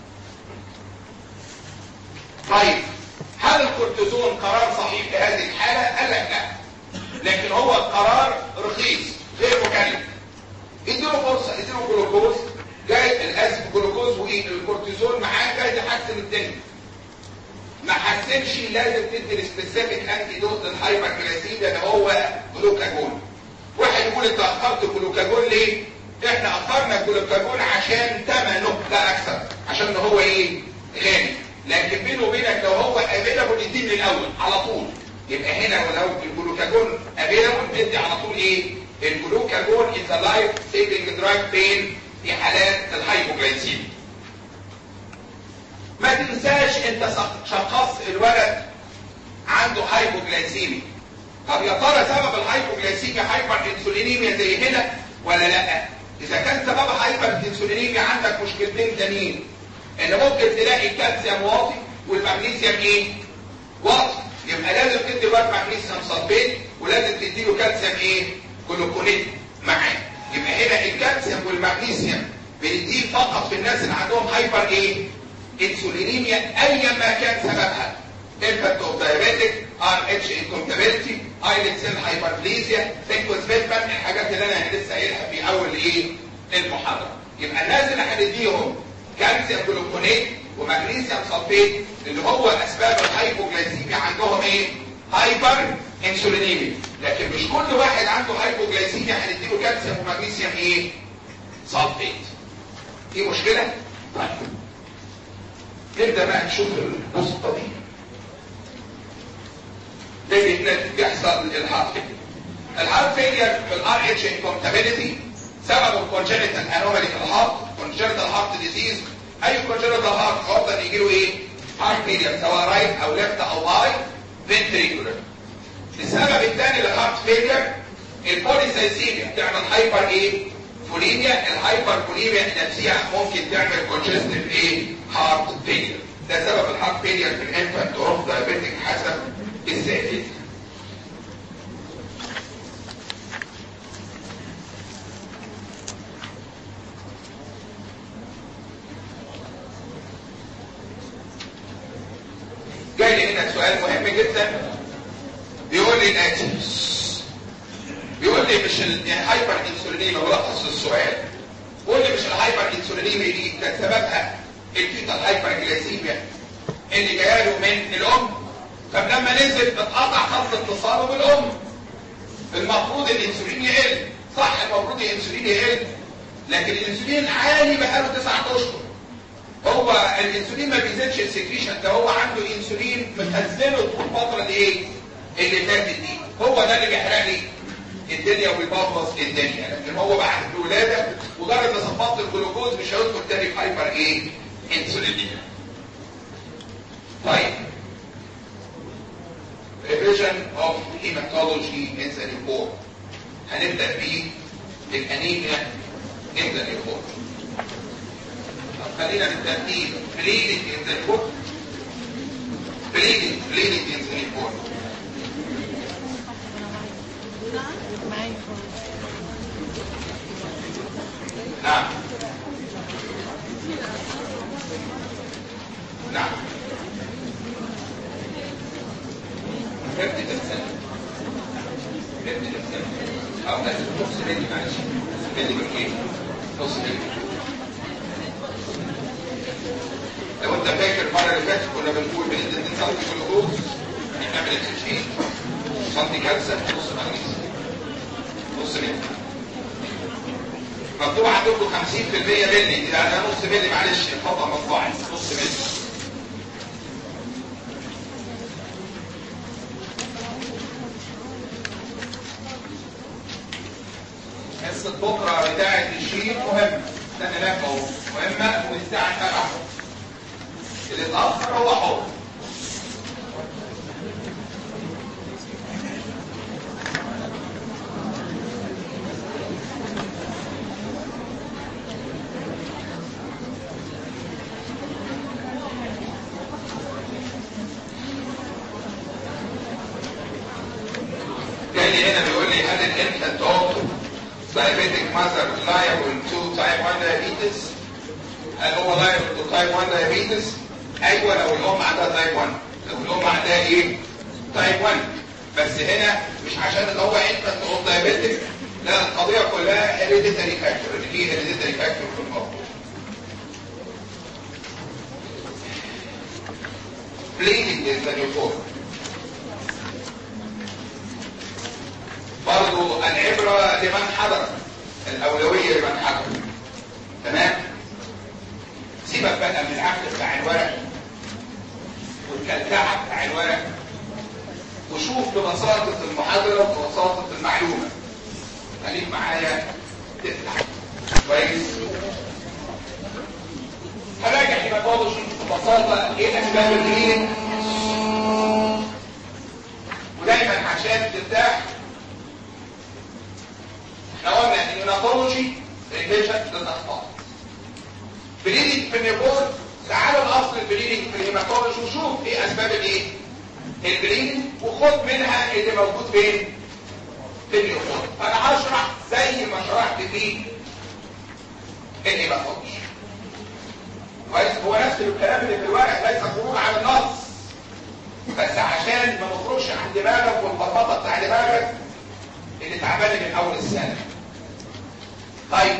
طيب هل الكورتيزون قرار صحيح في هذه الحالة؟ قال لك لا لكن هو قرار رخيص غير مكلف اديله فرصة اديله جلوكوز جاي الاسف جلوكوز والكورتيزون معاه جاي يحسن الدنيا ما حسنش لازم تدي السبيسيفيك انتي دوت للهايبر جلاسيميا اللي هو جلوكاجون واحد يقول انت اخرت الجلوكاجون ليه؟ احنا اخرنا الجلوكاجون عشان ثمنه لا اكثر عشان هو ايه؟ غالي لكن بينه وبينك لو هو افيلابل اديه من الاول على طول يبقى هنا ولو الجلوكاجون افيلابل ادي على طول ايه؟ الجلوكاجون از لايف سيفنج دراج بين في حالات الهايبوجلايسيميا ما تنساش انت شخص الولد عنده هايبوجلايسيميا طب يا ترى سبب الهايبوجلايسيميا هايبر انسولينيميا زي هنا ولا لا اذا كان سببها هايبر انسولينيميا عندك مشكلتين تانيين ان ممكن تلاقي الكالسيوم واطي والمغنيسيوم ايه واطي يبقى لازم تدي واد مغنيسيوم صلبيت ولازم تديله كالسيوم ايه كلوكونيت معاه يبقى هنا الكالسيوم والمغنيسيوم بنديه فقط في الناس اللي عندهم هايبر ايه انسولينيميا ايا ما كان سببها impact of diabetic RH incompatibility islet cell hyperplasia sequence Bateman الحاجات اللي انا لسه قايلها في اول ايه المحاضره يبقى الناس اللي هنديهم كالسيوم جلوكونيت ومغنيسيوم صلفيت اللي هو اسباب الهايبوجلايسيميا عندهم ايه هايبر انسولينيميا لكن مش كل واحد عنده هايبوجلايسيميا هنديله كالسيوم ومغنيسيوم ايه صلفيت دي مشكله طيب نبدا بقى نشوف الوسطه دي ده بيحصل الهارت فيلير الهارت فيلير في الار اتش انكومتابيلتي سببه كونجنتال انومالي في الهارت كونجنتال هارت ديزيز اي كونجنتال هارت عرضه يجي له ايه هارت فيلير سواء رايت او ليفت او باي فنتريكولر السبب الثاني للهارت فيلير البوليسايسيميا تعمل هايبر ايه فوليميا الهايبر فوليميا نفسها ممكن تعمل كونجستيف ايه هارت فيلير ده سبب الهارت فيلير في الانفانت اوف دايابيتك حسب الزائد جاي لي هنا سؤال مهم جدا بيقول لي الاتي بيقول لي مش الهايبر انسولينيميا ملخص السؤال بيقول لي مش الهايبر انسولينيميا دي كان سببها الفيتال هايبر جلاسيميا اللي جايه له من الام طب لما نزل اتقطع خط اتصاله بالام المفروض الانسولين يقل صح المفروض الانسولين يقل لكن الانسولين عالي بقاله 9 اشهر هو الانسولين ما بيزيدش السكريشن ده هو عنده انسولين مخزنه طول الفتره دي ايه اللي فاتت دي هو ده اللي بيحرق لي الدنيا ويبوظ الدنيا لكن هو بعد الولاده مجرد ما صفات الجلوكوز مش هيدخل تاني في هايبر ايه انسولينيا طيب revision of hematology in the report هنبدأ بيه بالانيميا in the report طب خلينا بالترتيب bleeding in the report bleeding bleeding in the report نعم نص ملي لو انت فاكر المره اللي فاتت كنا بنقول بندي 2 سم جلوكوز نعمل اكسجين سنتي كالسيوم نص مغنيسيوم نص ملي مكتوب عندكم 50% ملي دي انا نص ملي معلش الخطا مطبوعي نص ملي حصه بكره بتاعه الشيء مهمه استنى هناك اهو مهمه والساعه 7 اللي اتاخر هو حر تاني هنا بيقول لي هل الانفانت اوتو diabetic mother liable to type 1 diabetes هل هو liable to type 1 diabetes ايوه لو الام عندها تايب 1 لو الام عندها ايه تايب 1 بس هنا مش عشان ان هو انفانت او diabetic لا القضيه كلها hereditary factor اللي فيه hereditary factor في الموضوع bleeding is the new form برضو العبرة لمن حضر الأولوية لمن حضر تمام سيبك بقى من العقل بتاع الورق والكلكعة بتاع الورق وشوف ببساطة المحاضرة وببساطة المعلومة خليك معايا تفتح كويس هراجع هيماتولوجي ببساطة ايه اسباب الهيلينج ودايما عشان ترتاح احنا قلنا ان الناتولوجي ريليشن للاخطاء بليدنج في النيبول تعالوا لاصل البليدنج في الهيماتولوجي وشوف ايه اسباب الايه البليدنج وخد منها اللي موجود فين في النيبول انا هشرح زي ما شرحت في الهيماتولوجي كويس هو نفس الكلام اللي في الورق ليس خروج عن النص بس عشان ما نخرجش عن دماغك والبطاطا بتاع دماغك اللي تعبان من اول السنه طيب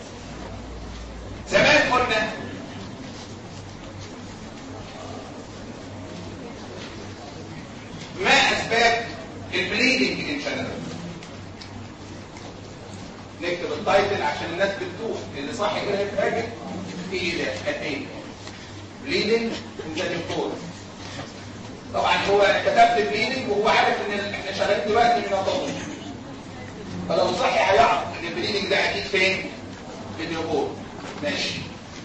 زمان قلنا ما اسباب البليدنج ان جنرال نكتب التايتل عشان الناس بتتوه اللي صح كده يتراجع في ده ايه بليدنج ان جنرال طبعا هو كتبت بليدنج وهو عارف ان احنا شغالين دلوقتي من الضغط فلو صحي هيعرف ان البليدنج ده اكيد فين في النيوبور ماشي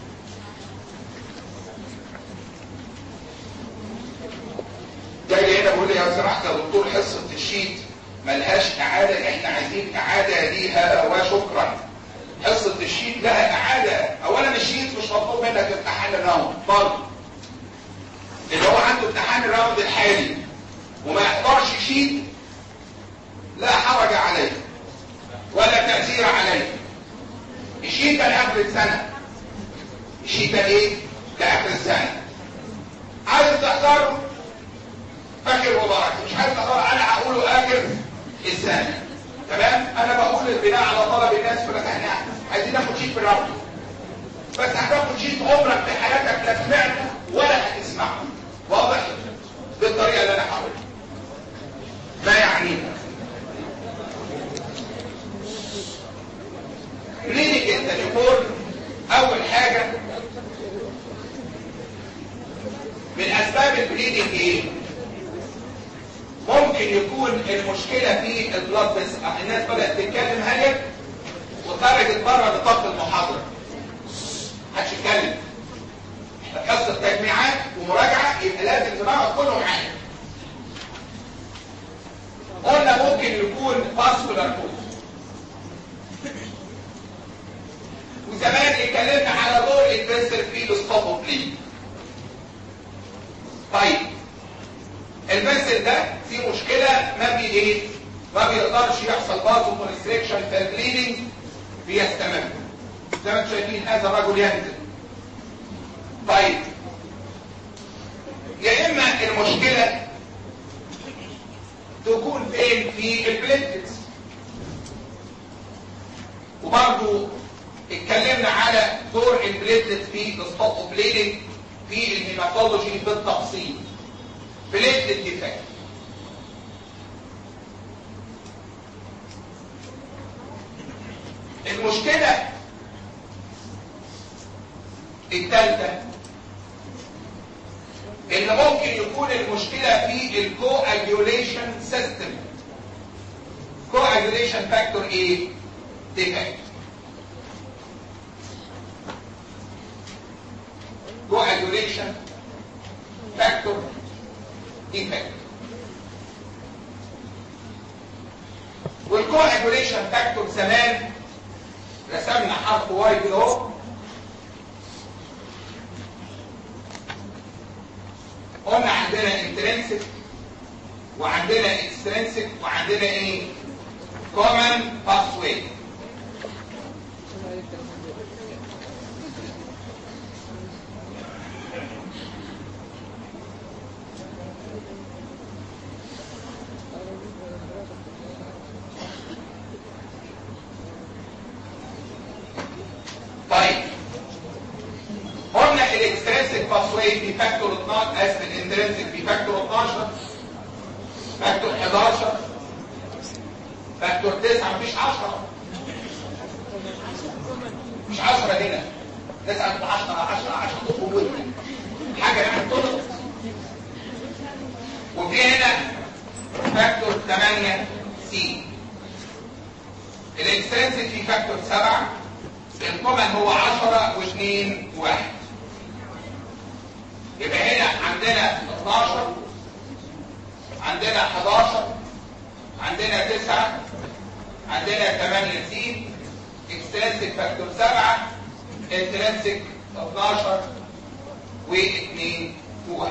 جاي هنا بيقول لي لو سمحت يا دكتور حصه الشيت ملهاش اعاده احنا عايزين اعاده ليها وشكرا حصه الشيت لها اعاده اولا الشيت مش مطلوب منك امتحان الراوند برضه اللي هو عنده امتحان الراوند الحالي وما يحضرش شيت لا حرج عليه ولا تأثير عليه الشيطة لآخر السنة الشيطة ايه؟ لآخر السنة عايز تحضره فاكر مبارك مش عايز تحضره انا هقوله آخر السنة تمام؟ انا بقول البناء على طلب الناس فلك احنا عايزين ناخد شيت في الرابط بس هتاخد شيت عمرك في حياتك لا سمعته ولا هتسمعه واضح؟ بالطريقة اللي انا هقولها ما يعنينا كلينيك التليفون اول حاجة من اسباب البليدنج ايه ممكن يكون المشكلة في البلاد بس الناس بدأت تتكلم هجر وخرجت بره نطاق المحاضرة محدش يتكلم احنا حصة تجميعات ومراجعة يبقى لازم نقعد كله معانا قلنا ممكن يكون فاسكولار كوز وزمان اتكلمنا على دور الفيسر في الستوب بليد طيب الفيسر ده في مشكلة ما بي ايه ما بيقدرش يحصل بازو كونستريكشن فالبليدنج بيستمر زي ما انتم شايفين هذا الرجل ينزل طيب يا اما المشكلة تكون فين في البليتلتس وبرضه اتكلمنا على دور البليتلت في الستوب بليدنج في الهيماتولوجي بالتفصيل بليتلت ديفكت المشكلة الثالثة ان ممكن يكون المشكلة في الكواجوليشن سيستم كواجوليشن فاكتور ايه ديفكت coagulation factor defect والcoagulation factor زمان رسمنا حرف واي كده اهو قلنا عندنا intrinsic وعندنا extrinsic وعندنا ايه common pathway طيب قلنا الاكسترنسك باسواي في فاكتور 12 اسف الانترنسك في فاكتور 12 فاكتور 11 فاكتور 9 مفيش 10 مش 10 هنا 9 10 10 10 طب ودنك حاجه يعني طلب وفي هنا فاكتور 8 سي الاكسترنسك في فاكتور 7 الكومن هو 10 و2 1 يبقى هنا عندنا 12 عندنا 11 عندنا 9 عندنا 8 سي اكسترنسك فاكتور 7 انترنسك 12 و2 و1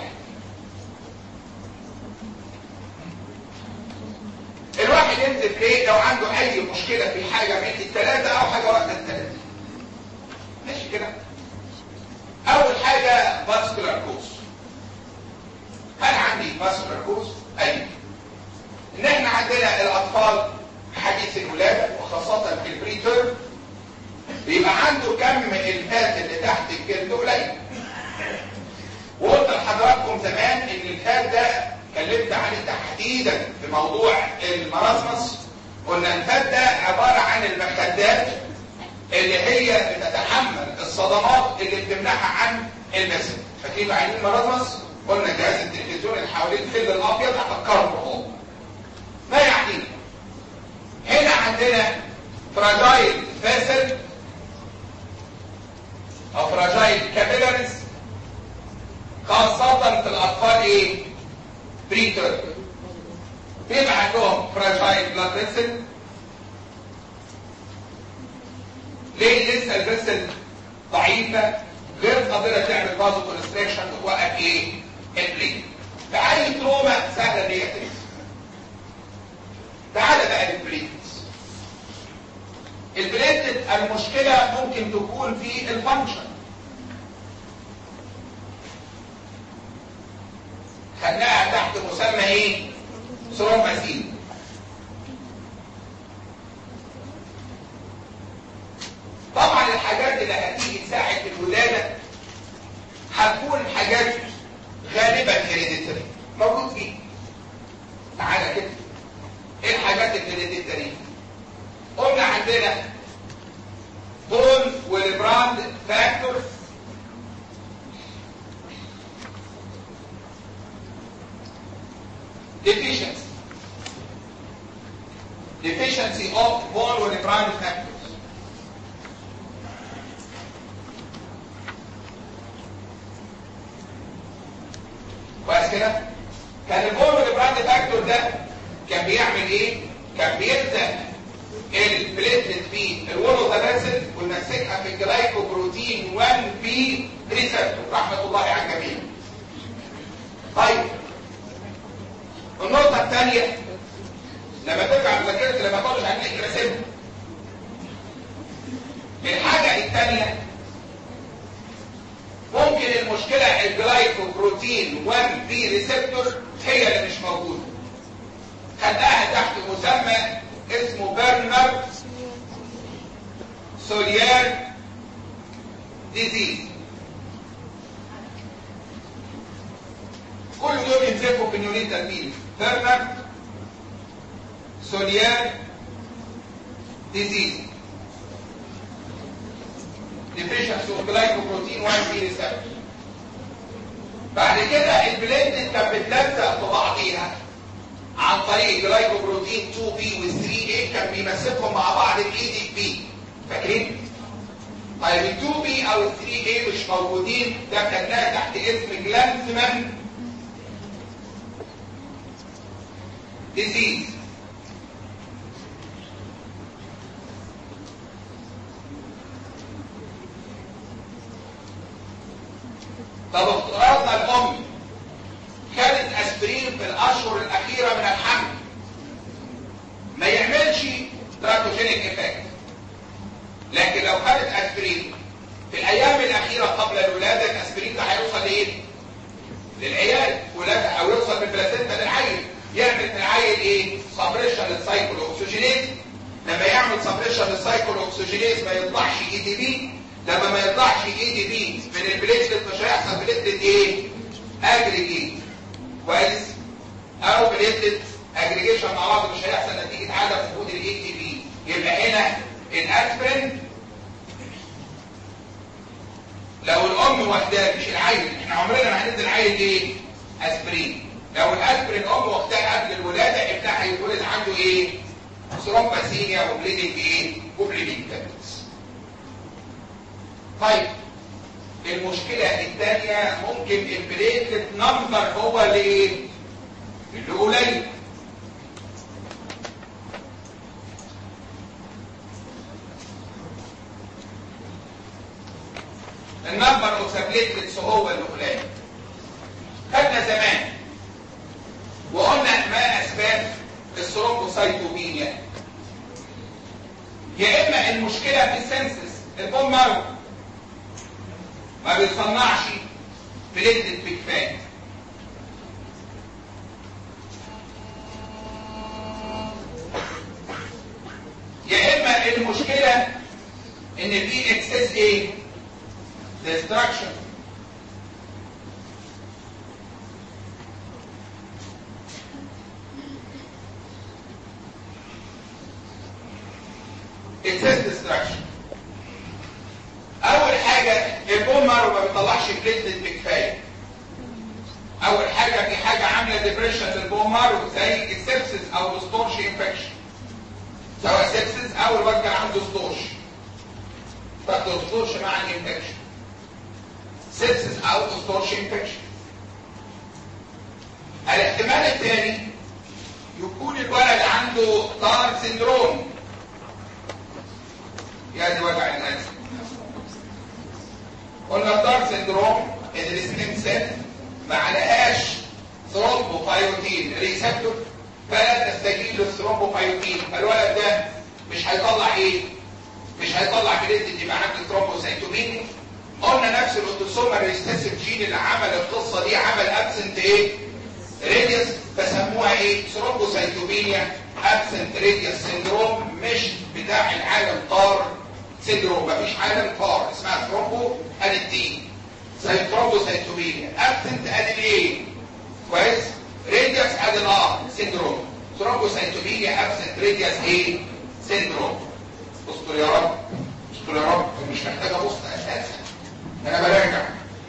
الواحد ينزل ليه لو عنده اي مشكله في حاجه من الثلاثه او حاجه واحده الثلاثه ماشي كده اول حاجة فاسكولار كوز هل عندي فاسكولار كوز ايوه ان احنا عندنا الاطفال حديث الولادة وخاصة في البريتر بيبقى عنده كم الفات اللي تحت الجلد قليل وقلت لحضراتكم زمان ان الفات ده اتكلمت عليه تحديدا في موضوع المراسمس قلنا الفات ده عبارة عن المخدات اللي هي بتتحمل الصدمات اللي بتمنعها عن المسك فاكرين عينين مرضمس قلنا جهاز التلفزيون اللي حوالين الفيل الابيض هفكركم اهو ما يعني هنا عندنا فراجايل فاسل او فراجايل كابيلاريز خاصة في الاطفال ايه بريتر بيبقى عندهم فراجايل بلاد فيسل ليه لسه الفيسل ضعيفة غير قادرة تعمل بازو كونستريكشن وتوقف ايه البليد فأي تروما سهلة ان هي تنسى تعالى بقى للبليتس البليتد المشكلة ممكن تكون في الفانكشن خدناها تحت مسمى ايه ثرومباسين طبعا الحاجات اللي هتيجي ساعة الولادة هتكون حاجات غالبا هيريديتري موجود فيه تعالى كده ايه الحاجات الهيريديتري قلنا عندنا بون والبراند فاكتور deficiency deficiency of bone والبراند factors كويس كده كان البون والبراند فاكتور ده كان بيعمل ايه كان بيلزق البليتلت في الولوثاناسيد ويمسكها في الجلايكوبروتين 1 بي ريسبتور رحمه الله على الجميع طيب النقطه الثانيه لما ترجع لذاكره لما تقولش هنلاقي رسمها الحاجه الثانيه ممكن المشكلة الجلايكوبروتين 1 بي ريسبتور هي اللي مش موجودة خدناها تحت مسمى اسمه برنر سوليار ديزيز كل دول يمسكوا في نيونيتال مين ثيرنر سوليان ديزيز deficiency of glycoprotein 1 b receptor بعد كده البليتلت كانت بتلزق في بعضيها عن طريق الجلايكوبروتين 2 بي و 3 a كان بيمسكهم مع بعض الاي دي بي فاكرين؟ طيب ال 2 بي او ال 3 a مش موجودين ده خدناها تحت اسم جلانسمان ديزيز طب افترضنا الام خدت اسبرين في الاشهر الاخيره من الحمل ما يعملش تراتوجينيك افكت لكن لو خدت اسبرين في الايام الاخيره قبل الولاده الاسبرين ده هيوصل لايه للعيال ولاده او يوصل بالبلاسينتا للعيل يعمل في العيل ايه سبريشن للسايكل اوكسجينيز لما يعمل سبريشن للسايكل اوكسجينيز ما يطلعش اي دي بي لما ما يطلعش اي دي بي من البليتلت مش هيحصل بليتلت ايه اجريجيت كويس او بليتلت اجريجيشن مع بعض مش هيحصل نتيجه عدم وجود الاي دي بي يبقى هنا الاسبرين لو الام واخداه مش العيل احنا عمرنا ما هندي العيل ايه اسبرين لو الاسبرين ام واخداه قبل الولاده ابنها هيتولد عنده ايه ثرومباسينيا وبليدنج ايه وبليدنج كابتس طيب المشكلة الثانية ممكن البليتلت نمبر هو اللي اللي قليل النمبر اوف بليتلتس هو اللي قليل خدنا زمان وقلنا ما اسباب الثرومبوسايتوبينيا يا اما المشكلة في السنسس البون مارو ما بيصنعش بليتلت بكفايه يا اما المشكله ان في اكسس ايه ديستراكشن اكسس ديستراكشن اول حاجة البون مارو ما بيطلعش بليتلت بكفاية اول حاجة في حاجة عاملة ديبريشن للبون مارو زي السبسس او ستورش انفكشن سواء سبسس او الواد كان عنده ستورش تاخده ستورش مع الانفكشن سبسس او ستورش انفكشن الاحتمال الثاني يكون الولد عنده تار سندروم يا دي وجع الناس قلنا الدار سندروم ان السكين سيل ما عليهاش ثرومبوفايوتين ريسبتور فلا تستجيب للثرومبوفايوتين فالولد ده مش هيطلع ايه مش هيطلع بليتد يبقى عنده ثرومبوسايتومين قلنا نفس الاوتوسوم الريستاسيف جين اللي عمل القصه دي عمل ابسنت ايه ريديوس فسموها ايه ثرومبوسايتومينيا ابسنت ريديوس سندروم مش بتاع العالم طار سندروم مفيش عالم طار اسمها ثرومبو اديتين زي ثرومبوسايتومينيا ابسنت اديلين كويس ريديوس ادينار سندروم ثرومبوسايتومينيا ابسنت ريديوس ايه سندروم استر يا رب استر يا رب مش محتاج ابص اساسا انا براجع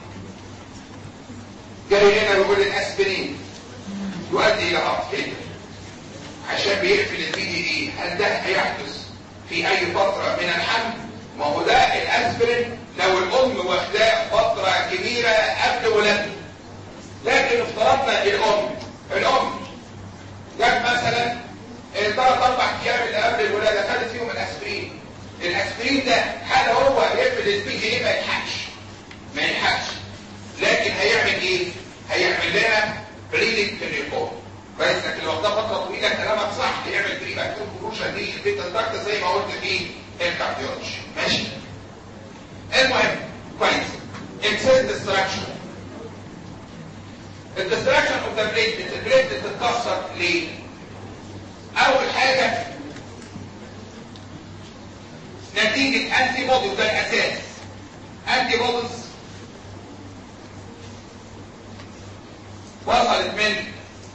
جاي هنا بيقول الاسبرين يؤدي الى هارت فيلر عشان بيقفل البي دي اي هل ده هيحدث في اي فتره من الحمل ما هو ده الاسبرين لو الام واخداه فتره كبيره قبل ولادته لكن افترضنا الام الام جت مثلا ثلاث اربع ايام اللي قبل الولاده خدت فيهم الاسبرين الاسبرين ده هل هو يقفل البي دي اي ما يلحقش ما يلحقش لكن هيعمل ايه هيعمل لنا بريدنج في الريبورت كويس لكن لو ده فتره طويله كلامك صح هيعمل بري مكتوب كروشا دي البيتا داكتا زي ما قلت في الكارديولوجي ماشي المهم كويس اكسس ديستراكشن الديستراكشن اوف ذا بليتلت البليتلت بتتكسر ليه اول حاجه نتيجه انتي بودي وده الاساس انتي بودز وصلت من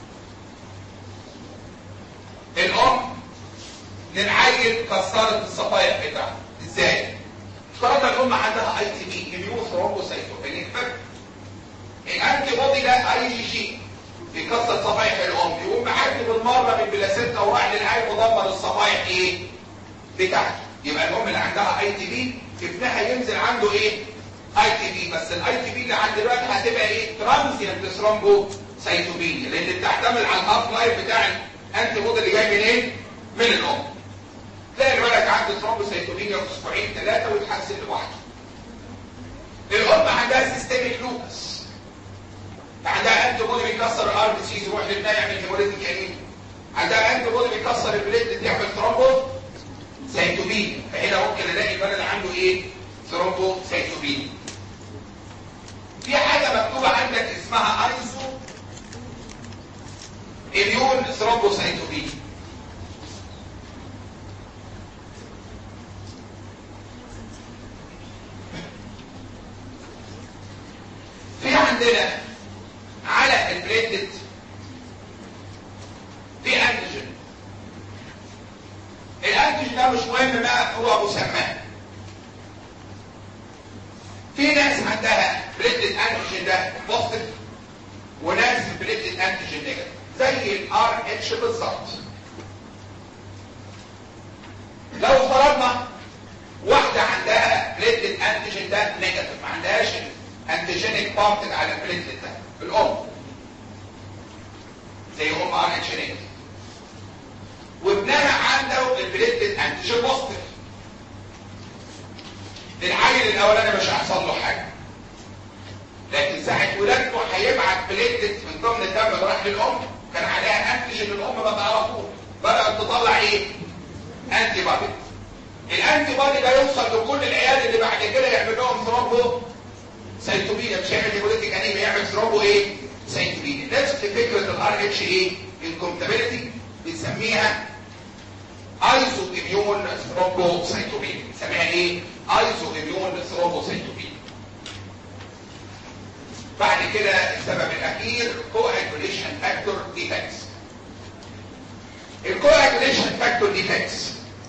الام للعيل كسرت الصفايح بتاعته ازاي؟ افترض الام عندها اي تي بي اميون ثرومبوسايتوبينيك الانتي بودي ده اي شيء بيكسر صفائح الام يقوم معدي بالمره من البلاسينتا وراح للعين ودمر الصفائح ايه؟ بتاعته يبقى الام اللي عندها اي تي بي ابنها ينزل عنده ايه؟ اي تي بي بس الاي تي بي اللي عند دلوقتي هتبقى ايه؟ ترانزيانت ثرومبو سيتوبينيا لان بتعتمد على الهاف لايف بتاع الانتي بودي اللي جاي منين؟ من الام. تلاقي الولد عنده ثرومبوسيتوبينيا في اسبوعين ثلاثه ويتحسن لوحده. الام عندها سيستميك لوبس. عندها انتي بودي بيكسر الار بي سيز يروح للنايم يعمل هيموليتيك انيميا. عندها انتي بودي بيكسر البليت تعمل ثرومبو سيتوبينيا فهنا ممكن الاقي الولد عنده ايه؟ ثرومبو سيتوبينيا. في حاجه مكتوبه عندك اسمها ايزو اميون ثرومبوسايتوبينيا في عندنا على البليتد في انتيجين الانتيجين ده مش مهم ما هو مسماه في ناس عندها بليتد انتيجين ده بوزيتيف وناس بليتد انتيجين نيجاتيف زي الار اتش بالظبط لو فرضنا واحده عندها بليتد انتيجين ده نيجاتيف ما عندهاش انتيجينيك بارت على البليتد ده الام زي ام ار اتش نيجاتيف وابنها عنده البليتد انتيجين بوزيتيف العيل الاولاني مش هيحصل له حاجه لكن ساعه ولادته هيبعت بليتد من ضمن الدم اللي راح للام كان عليها انتيجين الام ما تعرفوش بدات تطلع ايه انتي بادي الانتي بادي ده يوصل لكل العيال اللي بعد كده يعمل لهم ثرومبو سيتوبينيا مش هيعمل هيموليتيك انيميا يعمل ثرومبو ايه سيتوبينيا نفس فكره الار اتش ايه الكومتابيلتي بنسميها ايزو اميون ثرومبو سيتوبينيا بنسميها ايه ايزو اميون ثرومبو سيتوبينيا بعد كده السبب الاخير coagulation factor defects الcoagulation factor defects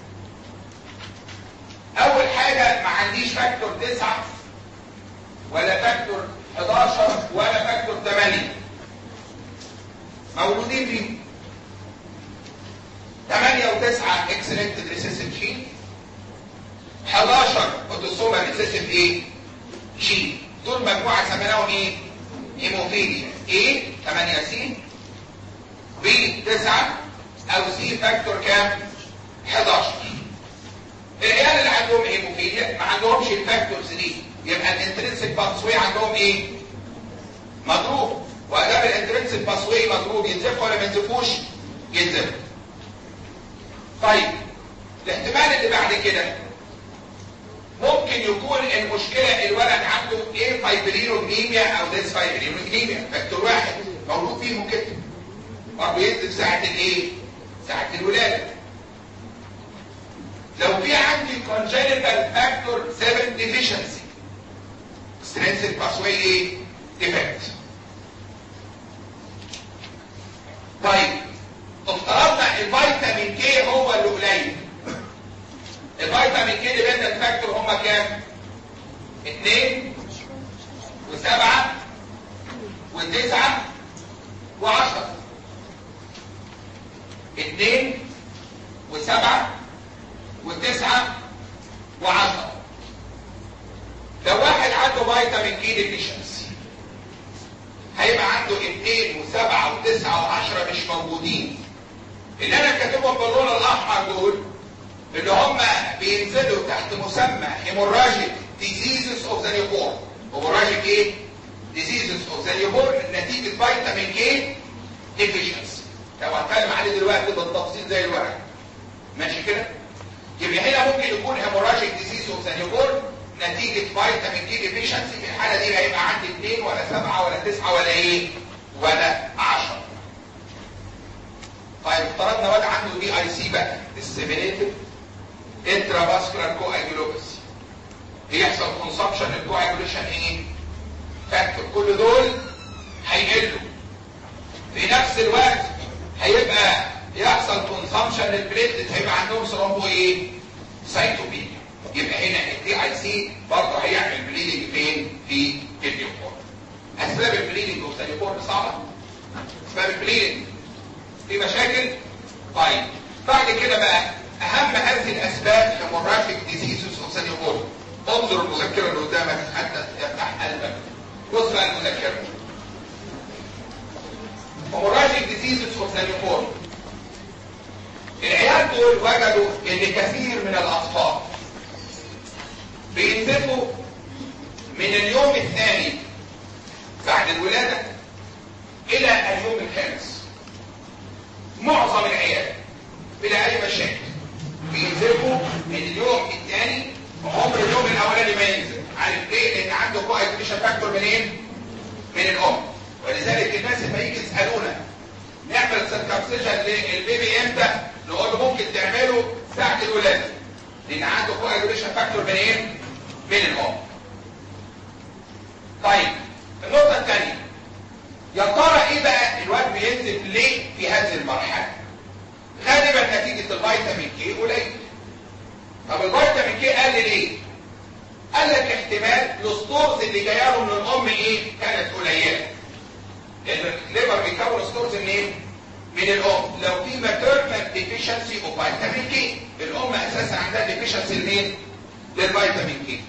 اول حاجة ما عنديش فاكتور 9 ولا فاكتور 11 ولا فاكتور 8 موجودين فيه 8 و9 اكسلنت ريسيسيف جين 11 اوتوسوما ريسيسيف ايه جين دول مجموعة سميناهم ايه هيموفيليا A 8 سي B 9 او سي فاكتور كام 11 العيال اللي عندهم هيموفيليا ما عندهمش الفاكتورز دي يبقى الانترنسك باسوي عندهم ايه مضروب وادام الانترنسك باسوي مضروب ينزفوا ولا ما ينزفوش ينزفوا طيب الاحتمال اللي بعد كده ممكن يكون المشكلة الولد عنده ايه فايبرينوجنيميا او ديس فايبرينوجنيميا فاكتور واحد موجود فيهم كده برضه ينزل ساعة الايه ساعة الولادة لو في عندي congenital factor 7 deficiency extrinsic pathway ايه defect طيب افترضنا الفيتامين كي هو اللي قليل الفيتامين كي ديبندنت فاكتور هما كام؟ اتنين وسبعة وتسعة وعشرة اتنين وسبعة وتسعة وعشرة لو واحد عنده فيتامين كي ديفيشنسي هيبقى عنده اتنين وسبعة وتسعة وعشرة مش موجودين اللي انا كاتبهم باللون الاحمر دول اللي هم بينزلوا تحت مسمى هيموراجيك ديزيزز اوف ذا نيوبورن هيموراجيك ايه ديزيزز اوف ذا نيوبورن نتيجه فيتامين كي ديفيشنسي لو هتكلم عليه دلوقتي بالتفصيل زي الورق ماشي كده يبقى هنا ممكن يكون هيموراجيك ديزيز اوف ذا نيوبورن نتيجه فيتامين كي ديفيشنسي في الحاله دي هيبقى عندي 2 ولا 7 ولا 9 ولا ايه ولا 10 طيب افترضنا واد عنده دي اي سي بقى disseminated intravascular coagulopathy يحصل كونسبشن الكواجوليشن ايه فاكتور كل دول هيقلوا في نفس الوقت هيبقى يحصل كونسبشن البليتلت هيبقى عندهم ثرومبو ايه سايتوبينيا يبقى هنا الدي اي سي برضه هيعمل بليدنج فين في اليوكور اسباب البليدنج اوف اليوكور صعبه اسباب البليدنج في مشاكل طيب بعد كده بقى اهم هذه الاسباب هيموراجيك ديزيزز اوف اليوكور انظر المذكره اللي قدامك حتى يفتح قلبك بص بقى المذكره هيموراجيك ديزيزز اوف اليوكور العيال دول وجدوا ان كثير من الاطفال بينزفوا من اليوم الثاني بعد الولادة الى اليوم الخامس معظم العيال بلا اي مشاكل بينزفوا من اليوم الثاني عمر اليوم الاولاني ما ينزل عارف ليه لان عنده كويس فاكتور منين من الام ولذلك الناس لما يجي يسالونا نعمل سيركمسيشن للبيبي امتى نقول له ممكن تعمله ساعه الولاده لان عنده كويس فاكتور من ايه من الام طيب النقطه الثانيه يا ترى ايه بقى الواد بينزل ليه في هذه المرحله غالبا نتيجه الفيتامين كي قليل طب الفيتامين كي قل ليه قال لك احتمال الستورز اللي جايه له من الام ايه كانت قليله لان الليبر بيكون ستورز منين من الام لو في ماتيرنال ديفيشنسي اوف فيتامين كي الام اساسا عندها ديفيشنسي لمين للفيتامين كي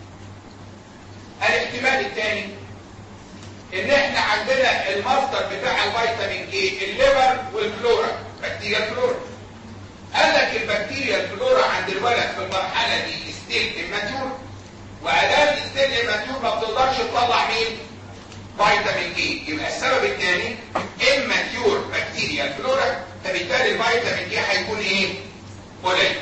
الاحتمال الثاني ان احنا عندنا المصدر بتاع الفيتامين كي الليبر والفلورا بكتيريا الفلورا قال لك البكتيريا الفلورا عند الولد في المرحله دي ستيل اماتيور وادام ستيل اماتيور ما بتقدرش تطلع مين فيتامين كي يبقى السبب الثاني اماتيور بكتيريا الفلورا فبالتالي الفيتامين كي هيكون ايه قليل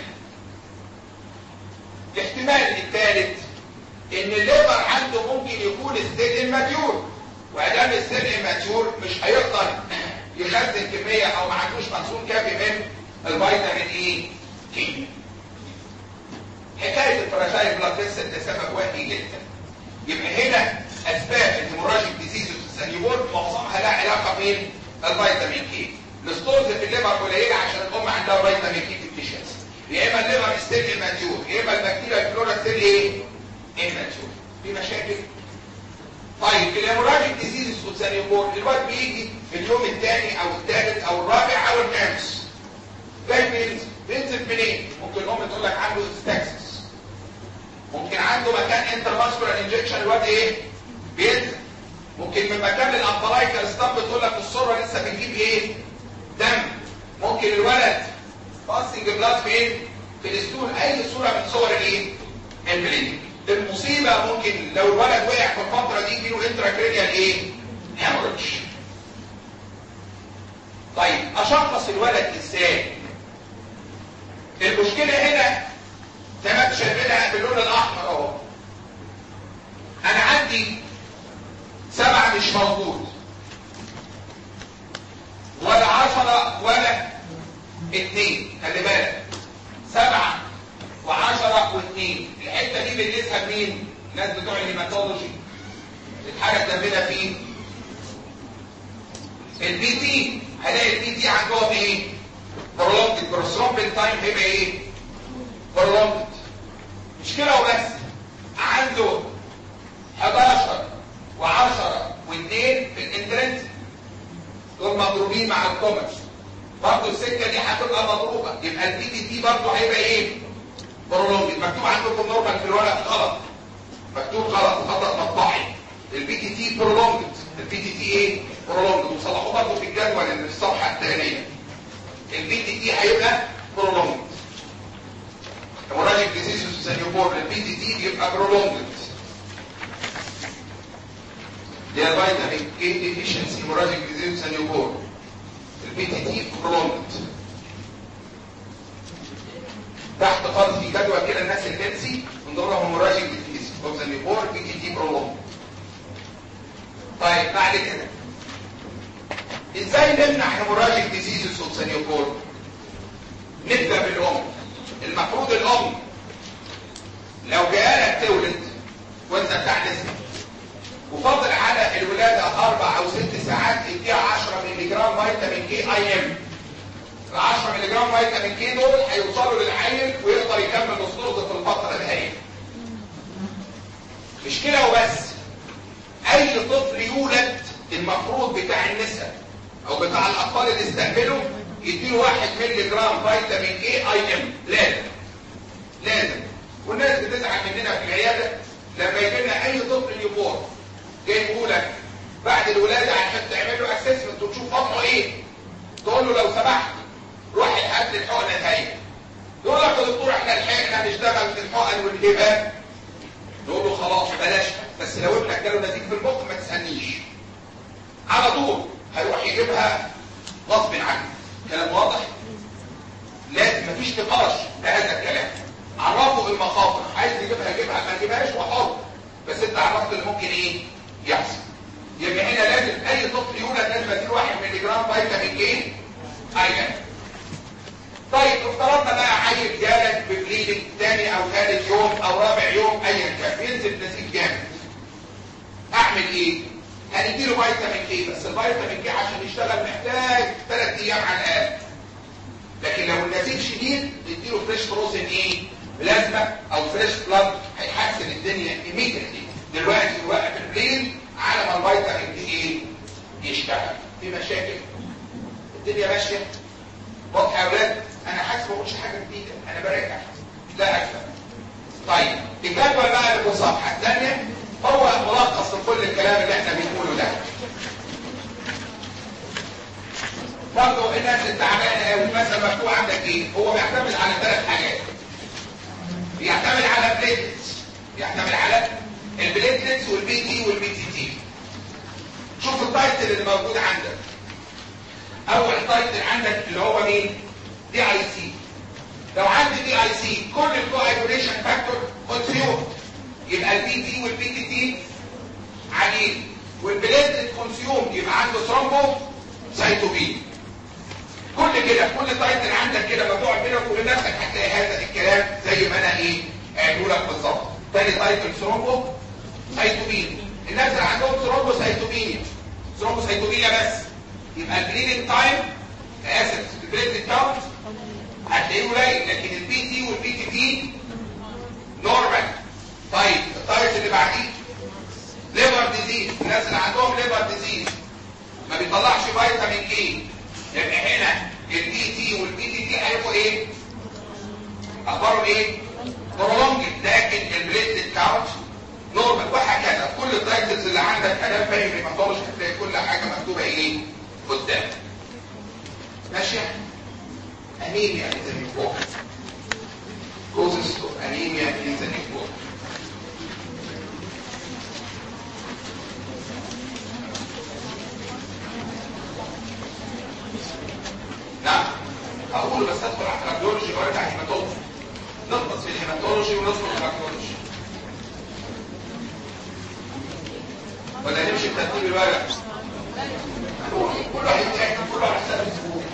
الاحتمال الثالث ان الليبر عنده ممكن يكون ستيل اماتيور وادام الستيل اماتيور مش هيقدر يخزن كميه او ما عندوش مخزون كافي من الفيتامين ايه كي حكايه الفراجايل بلاد فيسل ده سبب وهمي جدا يبقى هنا اسباب الهيموراجيك ديزيز السنيور معظمها لها علاقه بين الفيتامين كي الستورز في الليبر قليله عشان الام عندها فيتامين كي ديفيشنسي يا اما الليبر ستيل اماتيور يا اما البكتيريا الفلورا ستيل ايه اماتيور في مشاكل طيب الهيموراجيك ديزيز والسنيور الواد بيجي في اليوم الثاني او الثالث او الرابع او الخامس جاي بينزل بينزل منين ممكن الام تقول لك عنده ستاكسس ممكن عنده مكان انترماسكولار انجكشن الواد ايه بينزل ممكن من مكان الامبلايكال ستامب تقول لك الصوره لسه بتجيب ايه دم ممكن الولد باسنج بلاد فين في الستول اي صوره من صور الايه البليدنج المصيبه ممكن لو الولد وقع في الفتره دي يجيله انتراكرينيال ايه هيموريدج طيب اشخص الولد ازاي المشكله هنا زي ما انتم شايفينها باللون الاحمر اهو انا عندي سبعه مش موجود ولا عشرة ولا اتنين خلي بالك سبعة وعشرة واثنين الحتة دي بنقيسها مين؟ الناس بتوع الهيماتولوجي الحاجة تنبيلها فين؟ البي تي هلاقي البي تي عندهم ايه؟ برولونجد بروسترومبين تايم هيبقى ايه؟ برولونجد مش كده وبس عنده 11 و10 و2 في الانترنت دول مضروبين مع الكومنتس برضه السكه دي هتبقى مضروبه يبقى البي تي تي برضه هيبقى ايه؟ برولونجد مكتوب عندكم نورمال في الورق غلط مكتوب غلط خطا مطبعي البي تي تي برولونجد البي تي تي ايه؟ برولونجد وصلحوه برضه في الجدول اللي في الصفحه الثانيه البي تي تي هيبقى برولونجد هيموراجيك ديزيز سينيوبور البي تي تي بيبقى برولونجد دي فيتامين كي ديفيشنسي هيموراجيك ديزيز سينيوبور البي تي تي برولونجد تحت خالص في جدول كده الناس الهيلسي من ضمنهم هيموراجيك ديزيز سينيوبور بي تي تي برولونجد طيب بعد كده ازاي نمنع هيموراجيك ديزيز سينيوبور نبدا بالام المفروض الام لو جالك تولد وانت بتاع نسبة وفضل على الولادة اربع او ست ساعات اديها 10 مللي جرام فيتامين كي اي ام ال 10 مللي جرام فيتامين كي دول هيوصلوا للعيل ويقدر يكمل اسطورته في الفترة الهائية مش كده وبس اي طفل يولد المفروض بتاع النساء او بتاع الاطفال اللي استقبلوا يديله واحد مللي جرام فيتامين كي اي ام لازم لازم والناس بتزعل مننا في العياده لما يجي لنا اي طفل يبور جاي يقول لك بعد الولاده عشان تعمل له اسسمنت وتشوف وضعه ايه تقول له لو سمحت روح الحد الحقنه الهائيه يقول لك يا دكتور احنا لحقنا نشتغل في الحقن والهبات نقول له خلاص بلاش بس لو ابنك جاله نزيف في المخ ما تسالنيش على طول هيروح يجيبها غصب عنه كلام واضح لازم مفيش نقاش بهذا الكلام عرفوا المخاطر عايز يجيبها يجيبها ما يجيبهاش وحر بس انت عرفت اللي ممكن ايه يحصل يبقى هنا لازم اي طفل يولد لازم اديله 1 مللي جرام فيتامين كي ايضا طيب افترضنا بقى عيل جالك ببليدنج تاني او ثالث يوم او رابع يوم ايا كان بينزل نزيف جامد اعمل ايه هنديله فيتامين كي بس الفيتامين كي عشان يشتغل محتاج ثلاث ايام على الاقل لكن لو النزيف شديد نديله فريش فروزن ايه بلازما او فريش بلاد هيحسن الدنيا ايميديتلي دلوقتي وقت الليل على ما الفيتامين كي ايه يشتغل في مشاكل الدنيا ماشيه واضحه يا اولاد انا حاسس ما بقولش حاجه جديده انا براجع لا اكثر طيب الجدول بقى اللي في الصفحه الثانيه هو ملخص لكل الكلام اللي احنا بنقوله ده برضه الناس التعبانه قوي مثلا مكتوب عندك ايه هو بيعتمد على ثلاث حاجات بيعتمد على بليتلتس بيعتمد على البليتلتس والبي تي والبي تي تي شوف التايتل اللي موجود عندك اول تايتل عندك اللي هو مين دي اي سي لو عندي دي اي سي كل الكواجوليشن فاكتور كونسيوم يبقى البي تي والبي تي تي عاليين والبليتلت كونسيوم يبقى عنده ثرومبو سايتوبين كل كده كل تايتل عندك كده مجموع بينك وبين نفسك هتلاقي هذا الكلام زي ما انا ايه قايله لك بالظبط تاني تايتل ثرومبو سايتوبين الناس اللي عندهم ثرومبو سايتوبينيا ثرومبو سايتوبينيا بس يبقى البليدنج تايم اسف البليدنج كاونت هتلاقيه قليل لكن البي تي والبي تي تي نورمال طيب التايتل اللي بعديه ليفر ديزيز الناس اللي عندهم ليفر ديزيز ما بيطلعش فيتامين كي يبقى هنا البي تي والبي تي تي هيبقوا ايه اخبارهم ايه برولونج لكن البليتلت كاونت نورمال وهكذا كل التايتلز اللي عندك كلام فاهم هيماتولوجي هتلاقي كل حاجه مكتوبه ايه قدام ماشي انيميا is an important causes of anemia is an important نعم هقول بس ادخل على الكارديولوجي وارجع هيماتولوجي نخلص في الهيماتولوجي وندخل في الكارديولوجي ولا نمشي بترتيب الورق كل واحد يحكي كل واحد يسال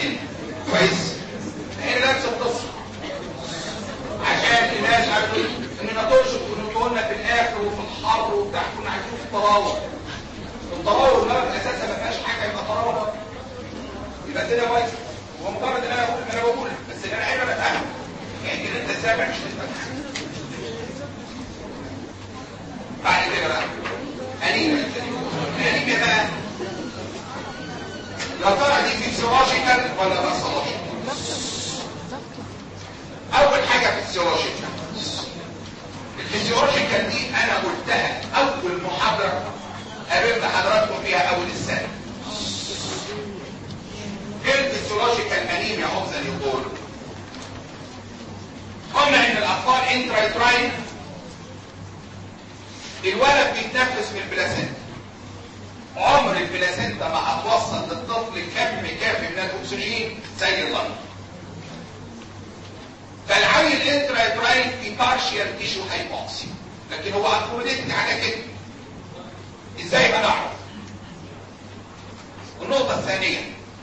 الناس عارفين اننا ترشد ونقولنا في الاخر وفي الحر وبتاع كنا عايزين في الطراوه الطراوه والنار اساسا ما فيهاش حاجه يبقى طراوه يبقى كده بايظ هو مجرد ان انا بقول انا بقول بس انا عيب انا فاهم يعني ان انت سامع مش تفهم بعد كده بقى انيميا الانيميا بقى يا ترى دي فيسيولوجيكال ولا باثولوجيكال اول حاجه فيسيولوجيكال الفيزيولوجيكال دي انا قلتها اول محاضره قابلت حضراتكم فيها اول السنه ايه الفيزيولوجيكال انيميا اوف ذا نيوبورن قلنا ان الاطفال انترايتراين الولد بيتنفس من البلاسنتا عمر البلاسنتا ما هتوصل للطفل كم كافي من الاكسجين زي اللنج فالعيل انترايتراين في بارشيال تيشو هايبوكسي لكن هو اكوموديتد على كده ازاي هنعرف النقطة الثانية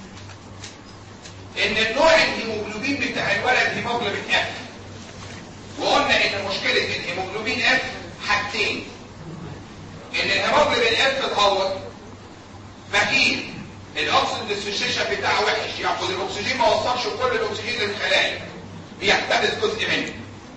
ان النوع الهيموجلوبين بتاع الولد هيموجلوبين اف وقلنا ان مشكلة الهيموجلوبين اف حاجتين ان الهيموجلوبين اف اتهور مكين الاكسجين ديسوشيشن بتاعه وحش ياخد الاكسجين ما وصلش كل الاكسجين للخلايا بيحتبس جزء منه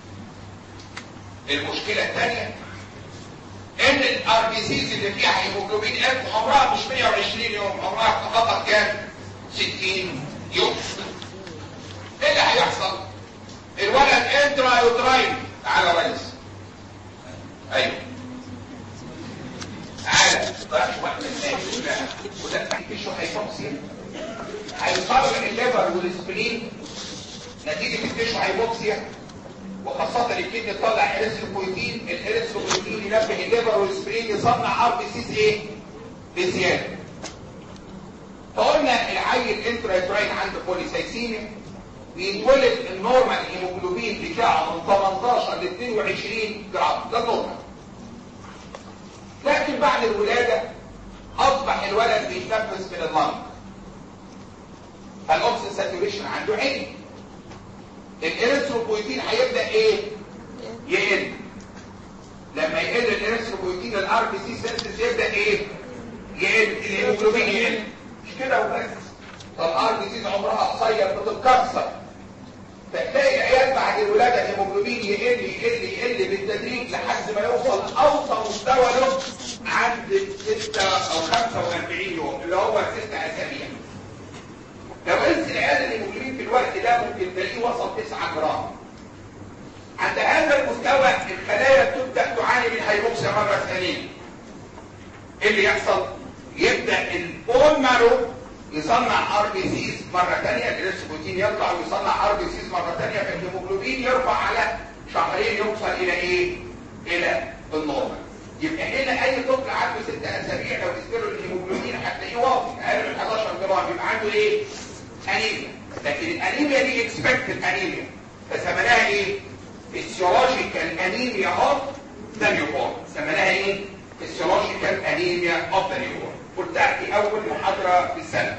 المشكلة الثانية ان الار بي سيز اللي فيها هيموجلوبين اف عمرها مش 120 يوم عمرها فقط كام 60 يوم ايه اللي هيحصل الولد انترا يوتراين تعالى يا ريس ايوه تعالى طرح واحد الناس وده تحت شو هيفوكسيا هيصاب الليفر والسبلين نتيجة التشو هايبوكسيا وخاصة الكدني تطلع اريثروبويتين الاريثروبويتين ينبه الليفر والسبرين يصنع ار بي سيز ايه؟ بزيادة فقلنا العيل انترايتراين عنده بوليسايسيميا بيتولد النورمال هيموجلوبين بتاعه من 18 ل 22 جرام ده نورمال لكن بعد الولادة اصبح الولد بيتنفس من اللنج فالاكسجين ساتوريشن عنده عالي الاريثروبويتين هيبدا ايه يقل لما يقل الاريثروبويتين الار بي سي سنسس يبدا ايه يقل الهيموجلوبين يقل مش كده وبس فالار بي سي عمرها قصير بتتكسر فتلاقي العيال بعد الولاده الهيموجلوبين يقل يقل يقل بالتدريج لحد ما يوصل اوطى مستوى له عند 6 او 45 يوم اللي هو 6 اسابيع لو قلت العيال الهيموجلوبين في الوقت ده ممكن تلاقيه وصل 9 جرام عند هذا المستوى الخلايا تبدا تعاني من هيبوكسيا مره ثانيه ايه اللي يحصل يبدا البون مارو يصنع ار بي سيز مره ثانيه الجلوكوزين يطلع ويصنع ار بي سيز مره ثانيه فالهيموجلوبين يرفع على شهرين يوصل الى ايه الى النورمال يبقى هنا اي طفل عنده 6 اسابيع لو اديله الهيموجلوبين هتلاقيه واطي اقل من 11 جرام يبقى عنده ايه انيميا لكن الانيميا دي اكسبكتد انيميا فسميناها ايه فيسيولوجيكال انيميا اوف ذا نيوبورن سميناها ايه فيسيولوجيكال انيميا اوف ذا نيوبورن قلتها في اول محاضره في السنه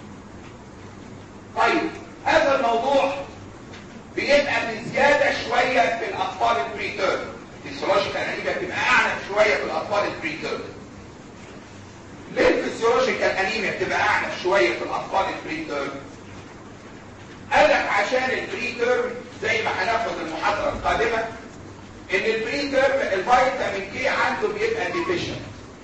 طيب هذا الموضوع بيبقى بزياده شويه في الاطفال البريتيرم الفسيولوجيكال انيميا بتبقى اعنف شويه في الاطفال البريتيرم ليه الفسيولوجيكال انيميا بتبقى اعنف شويه في الاطفال البريتيرم قال لك عشان البريتيرم زي ما هناخد المحاضره القادمه ان البريتيرم الفيتامين كي عنده بيبقى ديفيشن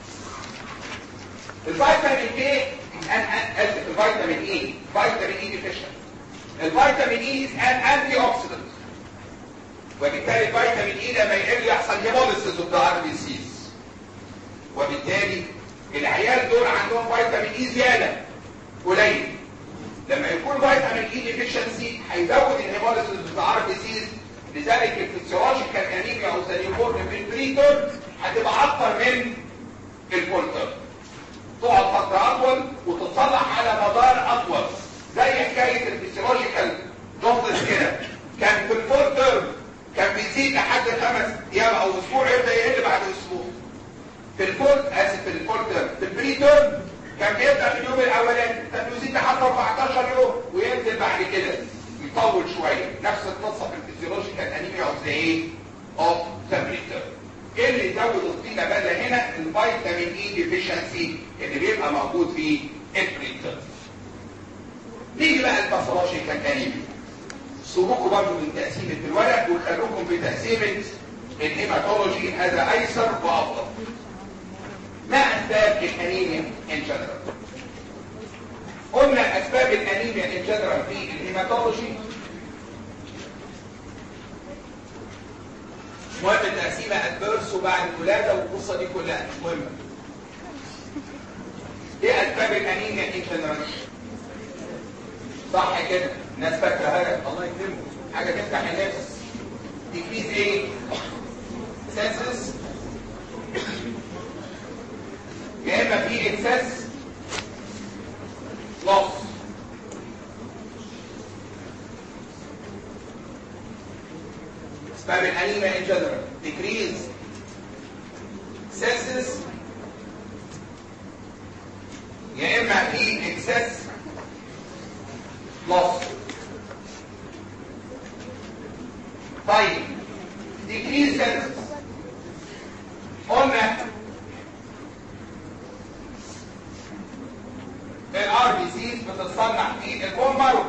الفيتامين كي اسف الفيتامين اي فيتامين اي ديفيشن الفيتامين اي ان انتي اوكسيدنت وبالتالي الفيتامين اي لما يقل يحصل هيموليسيس اوف ذا ار بي سيز وبالتالي العيال دول عندهم فيتامين اي زياده قليل لما يكون فيتامين اي ديفيشنسي هيزود الهيموليسيس اوف ذا ار بي سيز لذلك الفسيولوجيكال انيميا او سيليكورن في البريتور هتبقى اكتر من البولتر تقعد فتره اطول وتتصلح على مدار اطول زي حكايه الفسيولوجيكال جوندس كده كان في الفول تيرم كان بيزيد لحد خمس ايام او اسبوع يبدا يقل بعد اسبوع في الفول اسف في الفول تيرم في البري تيرم كان بيبدا في اليوم الاولاني كان بيزيد لحد 14 يوم وينزل بعد كده يطول شويه نفس القصه في الفسيولوجيكال انيميا اوف ذا ايه اوف ايه اللي يزود الطينه بقى هنا الفيتامين اي ديفيشنسي اللي بيبقى موجود في البريتر نيجي بقى الباثولوجيكال انيميا سيبوكوا برضه من تقسيمه الورق وخلوكم في تقسيمه الهيماتولوجي هذا ايسر وافضل ما اسباب الانيميا ان جنرال قلنا اسباب الانيميا ان جنرال في الهيماتولوجي مهم تقسيمه ادفيرس وبعد الولاده والقصه دي كلها مش مهمه ايه اسباب الانيميا ان جنرال صح كده الناس فاكره حاجه الله يكرمكم حاجه تفتح النفس تكريز ايه سنسس يا اما في اكسس لوس اسباب الانيميا ان جنرال decrease senses يا اما في excess loss طيب decrease senses قلنا الار بي سيز بتتصنع في البومبر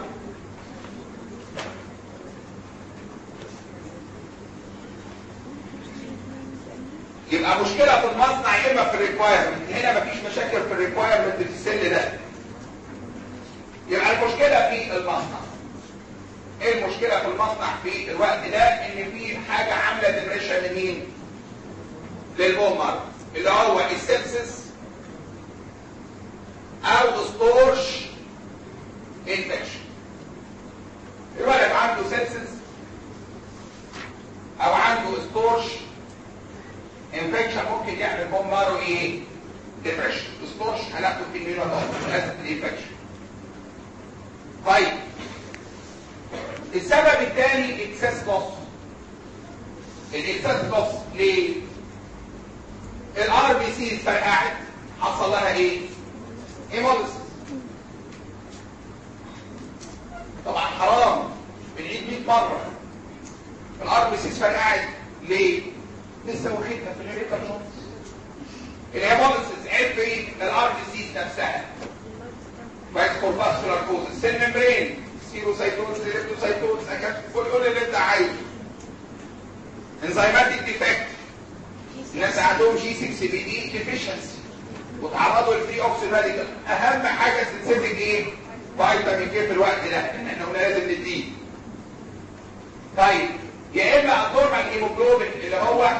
يبقى مشكلة في المصنع يا اما في الريكوايرمنت هنا مفيش مشاكل في الريكوايرمنت في السن ده يبقى المشكلة في المصنع ايه المشكلة في المصنع في الوقت ده ان في حاجة عاملة ديبريشن لمين للبومر اللي هو السبسس او ستورش انفكشن الولد عنده سبسس او عنده ستورش انفكشن ممكن يعمل بومبارو ايه ديبريشن ستورش هناخد في الميونوتوم لازم الانفكشن طيب السبب الثاني اكسس لوس الاكسس لوس ليه الار بي سي فرقعت حصل لها ايه هيموليسيس طبعا حرام بنعيد 100 مره الار بي سي فرقعت ليه لسه واخدها في الهيريتا جونز الهيموليسيس عيب في الار بي سي نفسها فايسكول فاسكولار كوز السيل ممبرين سيروسايتوز ليبتوسايتوز كل كل اللي انت عايزه انزيماتيك ديفكت الناس عندهم جي 6 بي دي ديفيشنسي وتعرضوا للفري اوكسيد راديكال اهم حاجه سنسيتيك ايه فيتامين كي في الوقت ده ان احنا قلنا لازم نديه طيب يا اما ابنورمال هيموجلوبين اللي هو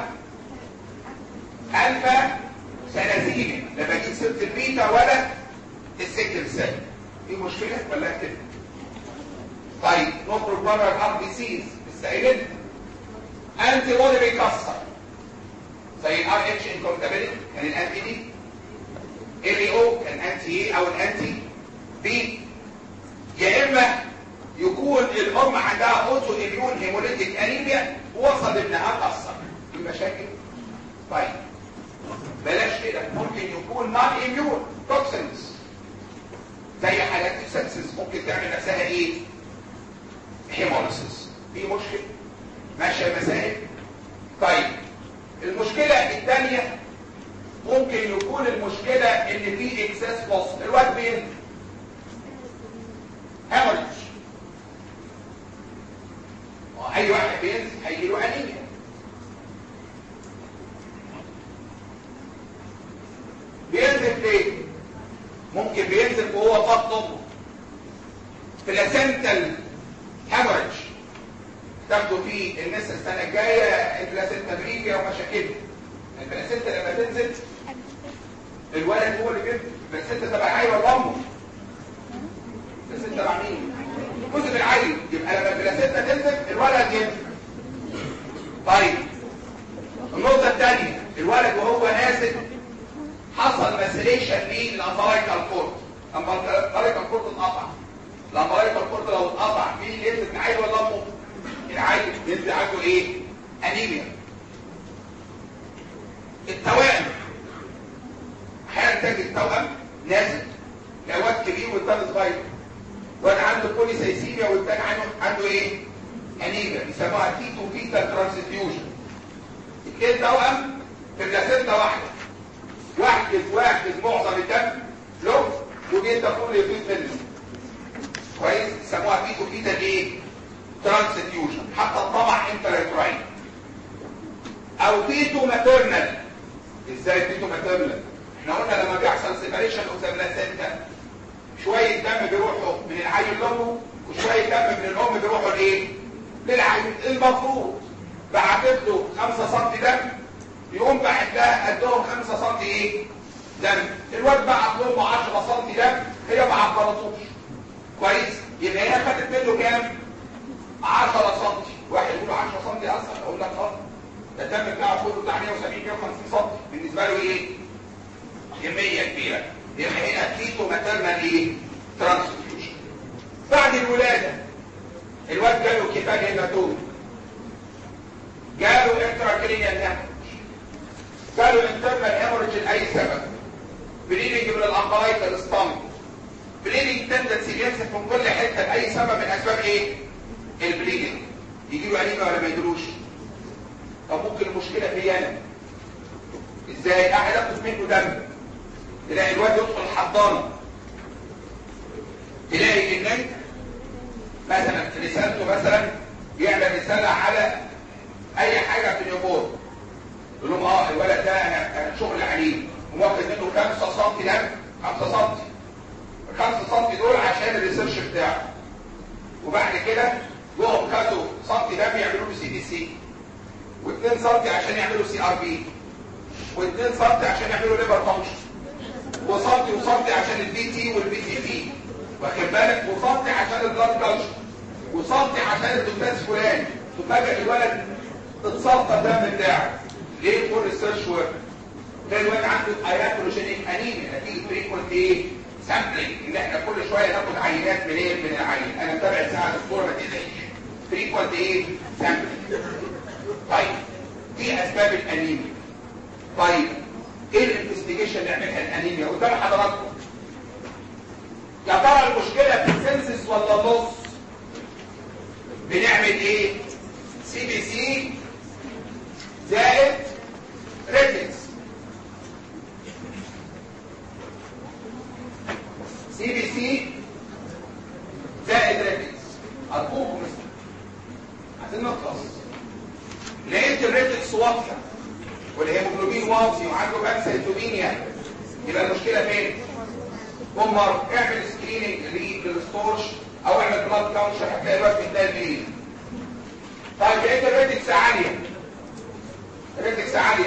الفا سلازيمي لما اجيب سيره البيتا ولا السكر سيل دي مشكله ولا كده طيب نخرج بره الار بي سيز السائلين انتي بودي بيكسر زي الار اتش انكونتابيلتي كان الانتي دي ال او كان انتي ايه او الانتي بي يا اما يكون الام عندها اوتو اميون هيموليتيك انيميا ووصل ابنها اتاثر في مشاكل طيب بلاش كده ممكن يكون نون اميون توكسينز زي حالات السكسس ممكن تعمل نفسها ايه هيموليسيس في مشكله ماشيه المسائل طيب المشكله الثانيه ممكن يكون المشكله ان في اكسس لوس الواد بين هيموليج اي واحد بينزل هيجي له انيميا بينزل فين ممكن بينزل وهو بطن امه بلاسنتال هيموريج تاخدوا فيه الناس السنه الجايه البلاسنتا بريكيا ومشاكلها البلاسنتا لما تنزل الولد هو اللي بينزل البلاسنتا تبع العيل ولا امه البلاسنتا تبع مين جزء العيل يبقى لما البلاسنتا تنزل الولد ينزل طيب النقطه الثانيه الولد وهو نازل حصل مسيليشن للامبرايكال كورد الامبرايكال كورد اتقطع الامبرايكال كورد لو اتقطع مين اللي ينزل العيل ولا امه العيل ينزل عنده ايه انيميا التوائم احيانا تجد توأم نازل لا واد كبير والتاني صغير واد عنده بوليسايسيميا والتاني عنده عنده ايه انيميا بيسموها تيتو فيتا ترانسفيوجن الاثنين توأم في بلاسنتا واحده واحجز واحجز معظم الدم لو وجيت تقول يفيد منه كويس يسموها فيتو فيتا ايه ترانسفيوجن حتى الطمع انتريتراين او فيتو ماتيرنال ازاي فيتو ماتيرنال احنا قلنا لما بيحصل سيبريشن اوف ذا بلاسنتا شويه دم بيروحوا من العيل لامه وشويه دم من الام بيروحوا لايه للعيل المفروض بعتت له 5 سم دم يقوم بعد لها قدهم 5 سم ايه دم الواد بعت لامه 10 سم دم هي ما عبرتوش كويس يبقى هي خدت منه كام 10 سم واحد يقول 10 سم اصلا اقول لك اه ده الدم بتاعه كله بتاع 170 150 سم بالنسبه له ايه كميه كبيره يبقى هنا كيتو ماتيرنال ايه ترانسفيوجن بعد الولاده الواد جاله كفايه هيماتوم جاله انتراكرينيال هيموريج جاله انترنال هيموريج لاي سبب بليدنج من الامبلايت للستامك بليدنج تندنسي بيمسك من كل حته لاي سبب من اسباب ايه البليدنج يجي له انيميا ولا ما يجيلوش طب ممكن المشكله في انا ازاي قاعد اخد منه دم تلاقي الواد يدخل الحضانه تلاقي ان انت مثلا رسالته مثلا بيعمل رساله على اي حاجه في اليومون يقول لهم اه الولد ده انا انا شغل عليه وواخد منه 5 سم دم 5 سم 5 سم دول عشان الريسيرش بتاعه وبعد كده جوهم خدوا سم دم يعملوا له سي دي سي و2 سم عشان يعملوا سي ار بي و2 سم عشان يعملوا ليفر فانكشن وسنتي وسنتي عشان البي تي والبي تي بي واخد بالك وسنتي عشان البلاد كلتشر وسنتي عشان الدكتاس فلاني فجأة الولد اتصلت الدم بتاعه ليه فور ريسيرش ورك ده الولد عنده اياتروجينيك انيميا نتيجه فريكونت ايه سامبلينج ان احنا كل شويه ناخد عينات منين من العين انا متابع ساعه الصوره ما تقلقش فريكونت ايه سامبلينج طيب دي اسباب الانيميا طيب ايه الانفستيجيشن اللي نعملها الانيميا قدام حضراتكم يا ترى المشكله في السنسس ولا النص بنعمل ايه سي بي سي زائد ريتكس سي بي سي زائد ريتكس ارجوكم مثلا عايزين نخلص لقيت الريتكس واضحه والهيموجلوبين واطي وعنده بانسيتومينيا يبقى المشكله فين امر اعمل سكريننج للستورج او اعمل بلاد كاونشر هتلاقي الوقت بتلاقي ايه طيب لقيت الريتكس عاليه الريتكس عاليه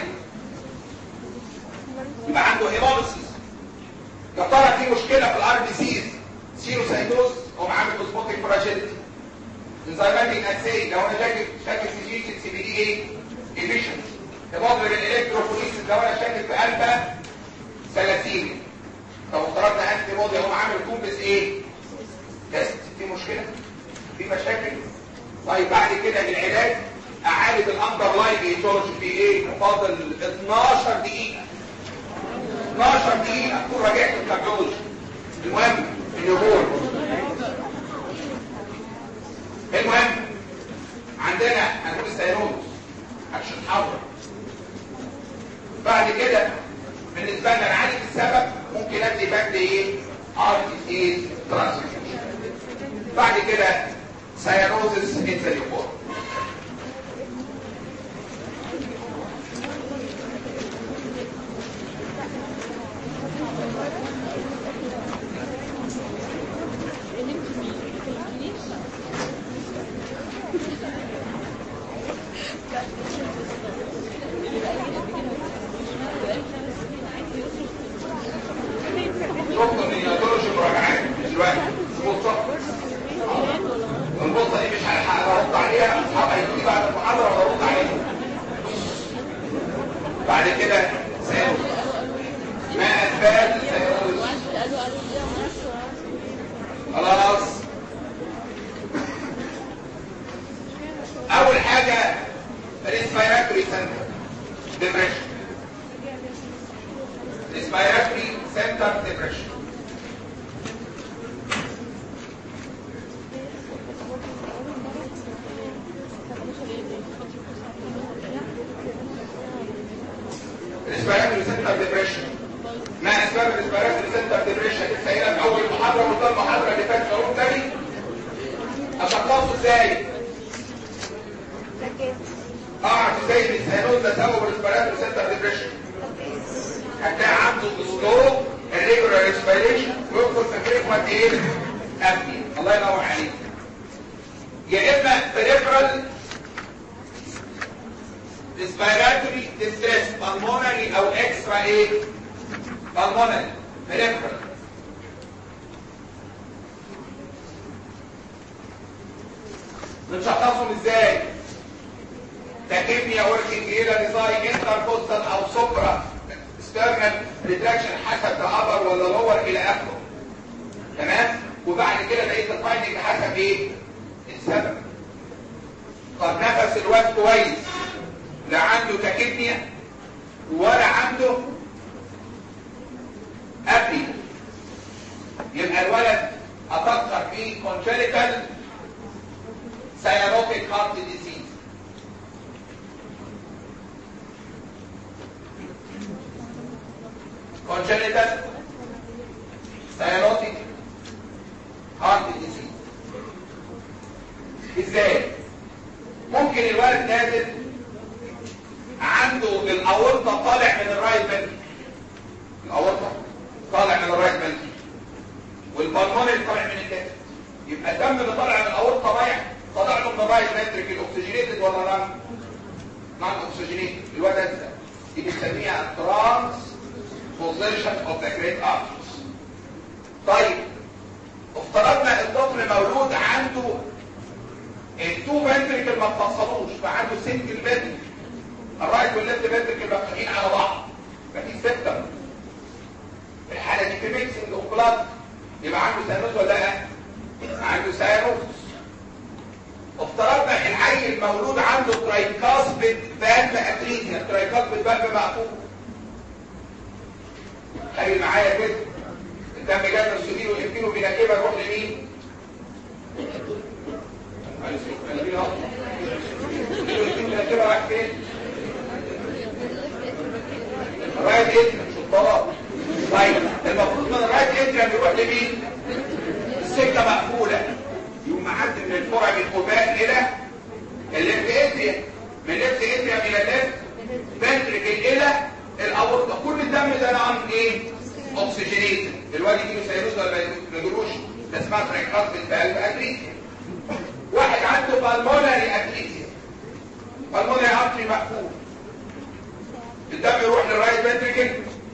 يبقى عنده هيموليسيس يا ترى في مشكله في الار بي سيز سيروسايتوز او عامل اوسموتيك فراجيلتي انزيماتيك اسيد لو انا شاكك شاكك في جي سي بي دي ايه ايفيشنت بضرب الالكتروفوريسيس لو انا شاكك في الفا ثلاثين طب افترضنا انتي بودي هو عامل كومبس ايه تيست في مشكله في مشاكل طيب بعد كده العلاج اعالج الاندرلاين ايتولوجي في ايه فاضل 12 دقيقه 12 دقيقه اكون راجعت الكارديولوجي المهم النمور المهم عندنا هنقول السيروز عشان حاضر بعد كده بالنسبه لنا نعالج السبب ممكن ادي بند ايه ار تي سي ترانسفيوجن بعد كده سيروزس انتريفور شفت ان النياتولوجي مراجعات دلوقتي بصه البصه دي مش هرد عليها اصحاب هيجي بعد المحاضره وارد عليهم بعد كده سيروس ما اسباب السيروس خلاص اول حاجه ريسبيراتوري سنتر ديبريشن respiratory center depression ريسبيراتوري سنتر ديبريشن ما اسباب الريسبيراتوري سنتر ديبريشن لسه قايلها في اول محاضره وده المحاضره اللي فاتت اقول تاني اشخصه ازاي؟ اعرف ازاي ان السيانوز ده سبب الريسبيراتوري سنتر ديبريشن هتلاقي عنده سلو الريجولار ريسبيريشن ويدخل في فريكوانت ايه؟ ابني الله ينور عليك يا اما بريفرال respiratory distress pulmonary او extra ايه pulmonary peripheral بنشخصهم ازاي تاكيميا وركينج الى نزاي انتركوستال او سوبرا ستيرنال ريتراكشن حسب ده ابر ولا لور الى اخره تمام وبعد كده بقيت الفايندنج حسب ايه السبب طب نفس الواد كويس لا عنده تاكيبنيا ولا عنده ابي يبقى الولد افكر فيه كونجنتال سيانوتيك هارت ديزيز congenital cyanotic heart disease ازاي ممكن الولد نازل عنده الاورطه طالع من الرايت فنتريكل الاورطه طالع من الرايت فنتريكل والبلمونري طالع من الليفت يبقى الدم اللي طالع من الاورطه رايح طالع له من الرايت فنتريكل اوكسجينيتد ولا نان نان اوكسجينيتد الولد ده دي بنسميها ترانس position of the great arteries طيب افترضنا الطفل مولود عنده التو فنتريكل ما اتصلوش فعنده سنجل فنتريكل الرايت والليفت فنتريكل مفتوحين على بعض مفيش سيستم في الحاله دي في ميكسنج اوف بلاد يبقى عنده سيانوس ولا لا؟ عنده سيانوس افترضنا العيل مولود عنده ترايكاسبيد فالف اتريزيا ترايكاسبيد فالف مقفول خلي معايا كده الدم جاي من السبيل والامكينو بينكبه يروح لمين؟ بينكبه رايح فين؟ الرايت اتريم مش الطلاق طيب المفروض من الرايت اتريم يروح لمين؟ السكه مقفوله يقوم معدي من الفرع بالقباء الى الليفت اتريم من الليفت اتريم الى الليفت فنتريكل الى الاورطه كل الدم ده نعم ايه اوكسجينيتد الواد يجيله سيروس ولا ما يجيلوش ده اسمها تريكات بالقلب اتريسيا واحد عنده بالمونري اتريسيا بالمونري ارتري مقفول الدم يروح للرايت فنتريكل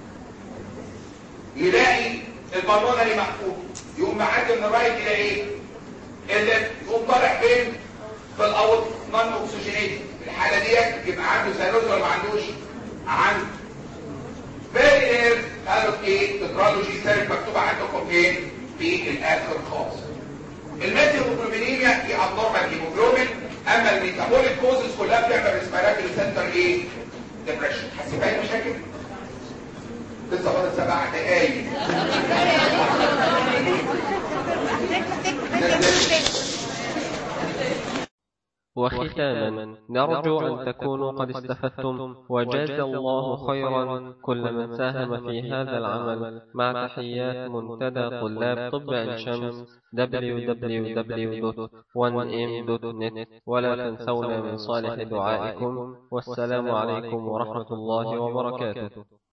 يلاقي البالمونري مقفول يقوم معدي من الرايت الى ايه اللي يقوم طالع فين في الاورطه نون اوكسجينيتد في الحاله ديت يبقى عنده سيروس ولا ما عندوش عنده فيري اير قالوا ايه تترولوجي سيرك مكتوبه عندكم فين في الاخر خالص الميثيوجلوبينيميا دي ابنورمال هيموجلوبين اما الميتابوليك كوزز كلها بتعمل ريسبيراتوري سنتر ايه ديبريشن حاسين باي مشاكل لسه فاضل سبع دقايق وختاما نرجو أن تكونوا قد استفدتم وجاز الله خيرا كل من ساهم في هذا العمل مع تحيات منتدى طلاب طب عين شمس www.1m.net ولا تنسونا من صالح دعائكم والسلام عليكم ورحمة الله وبركاته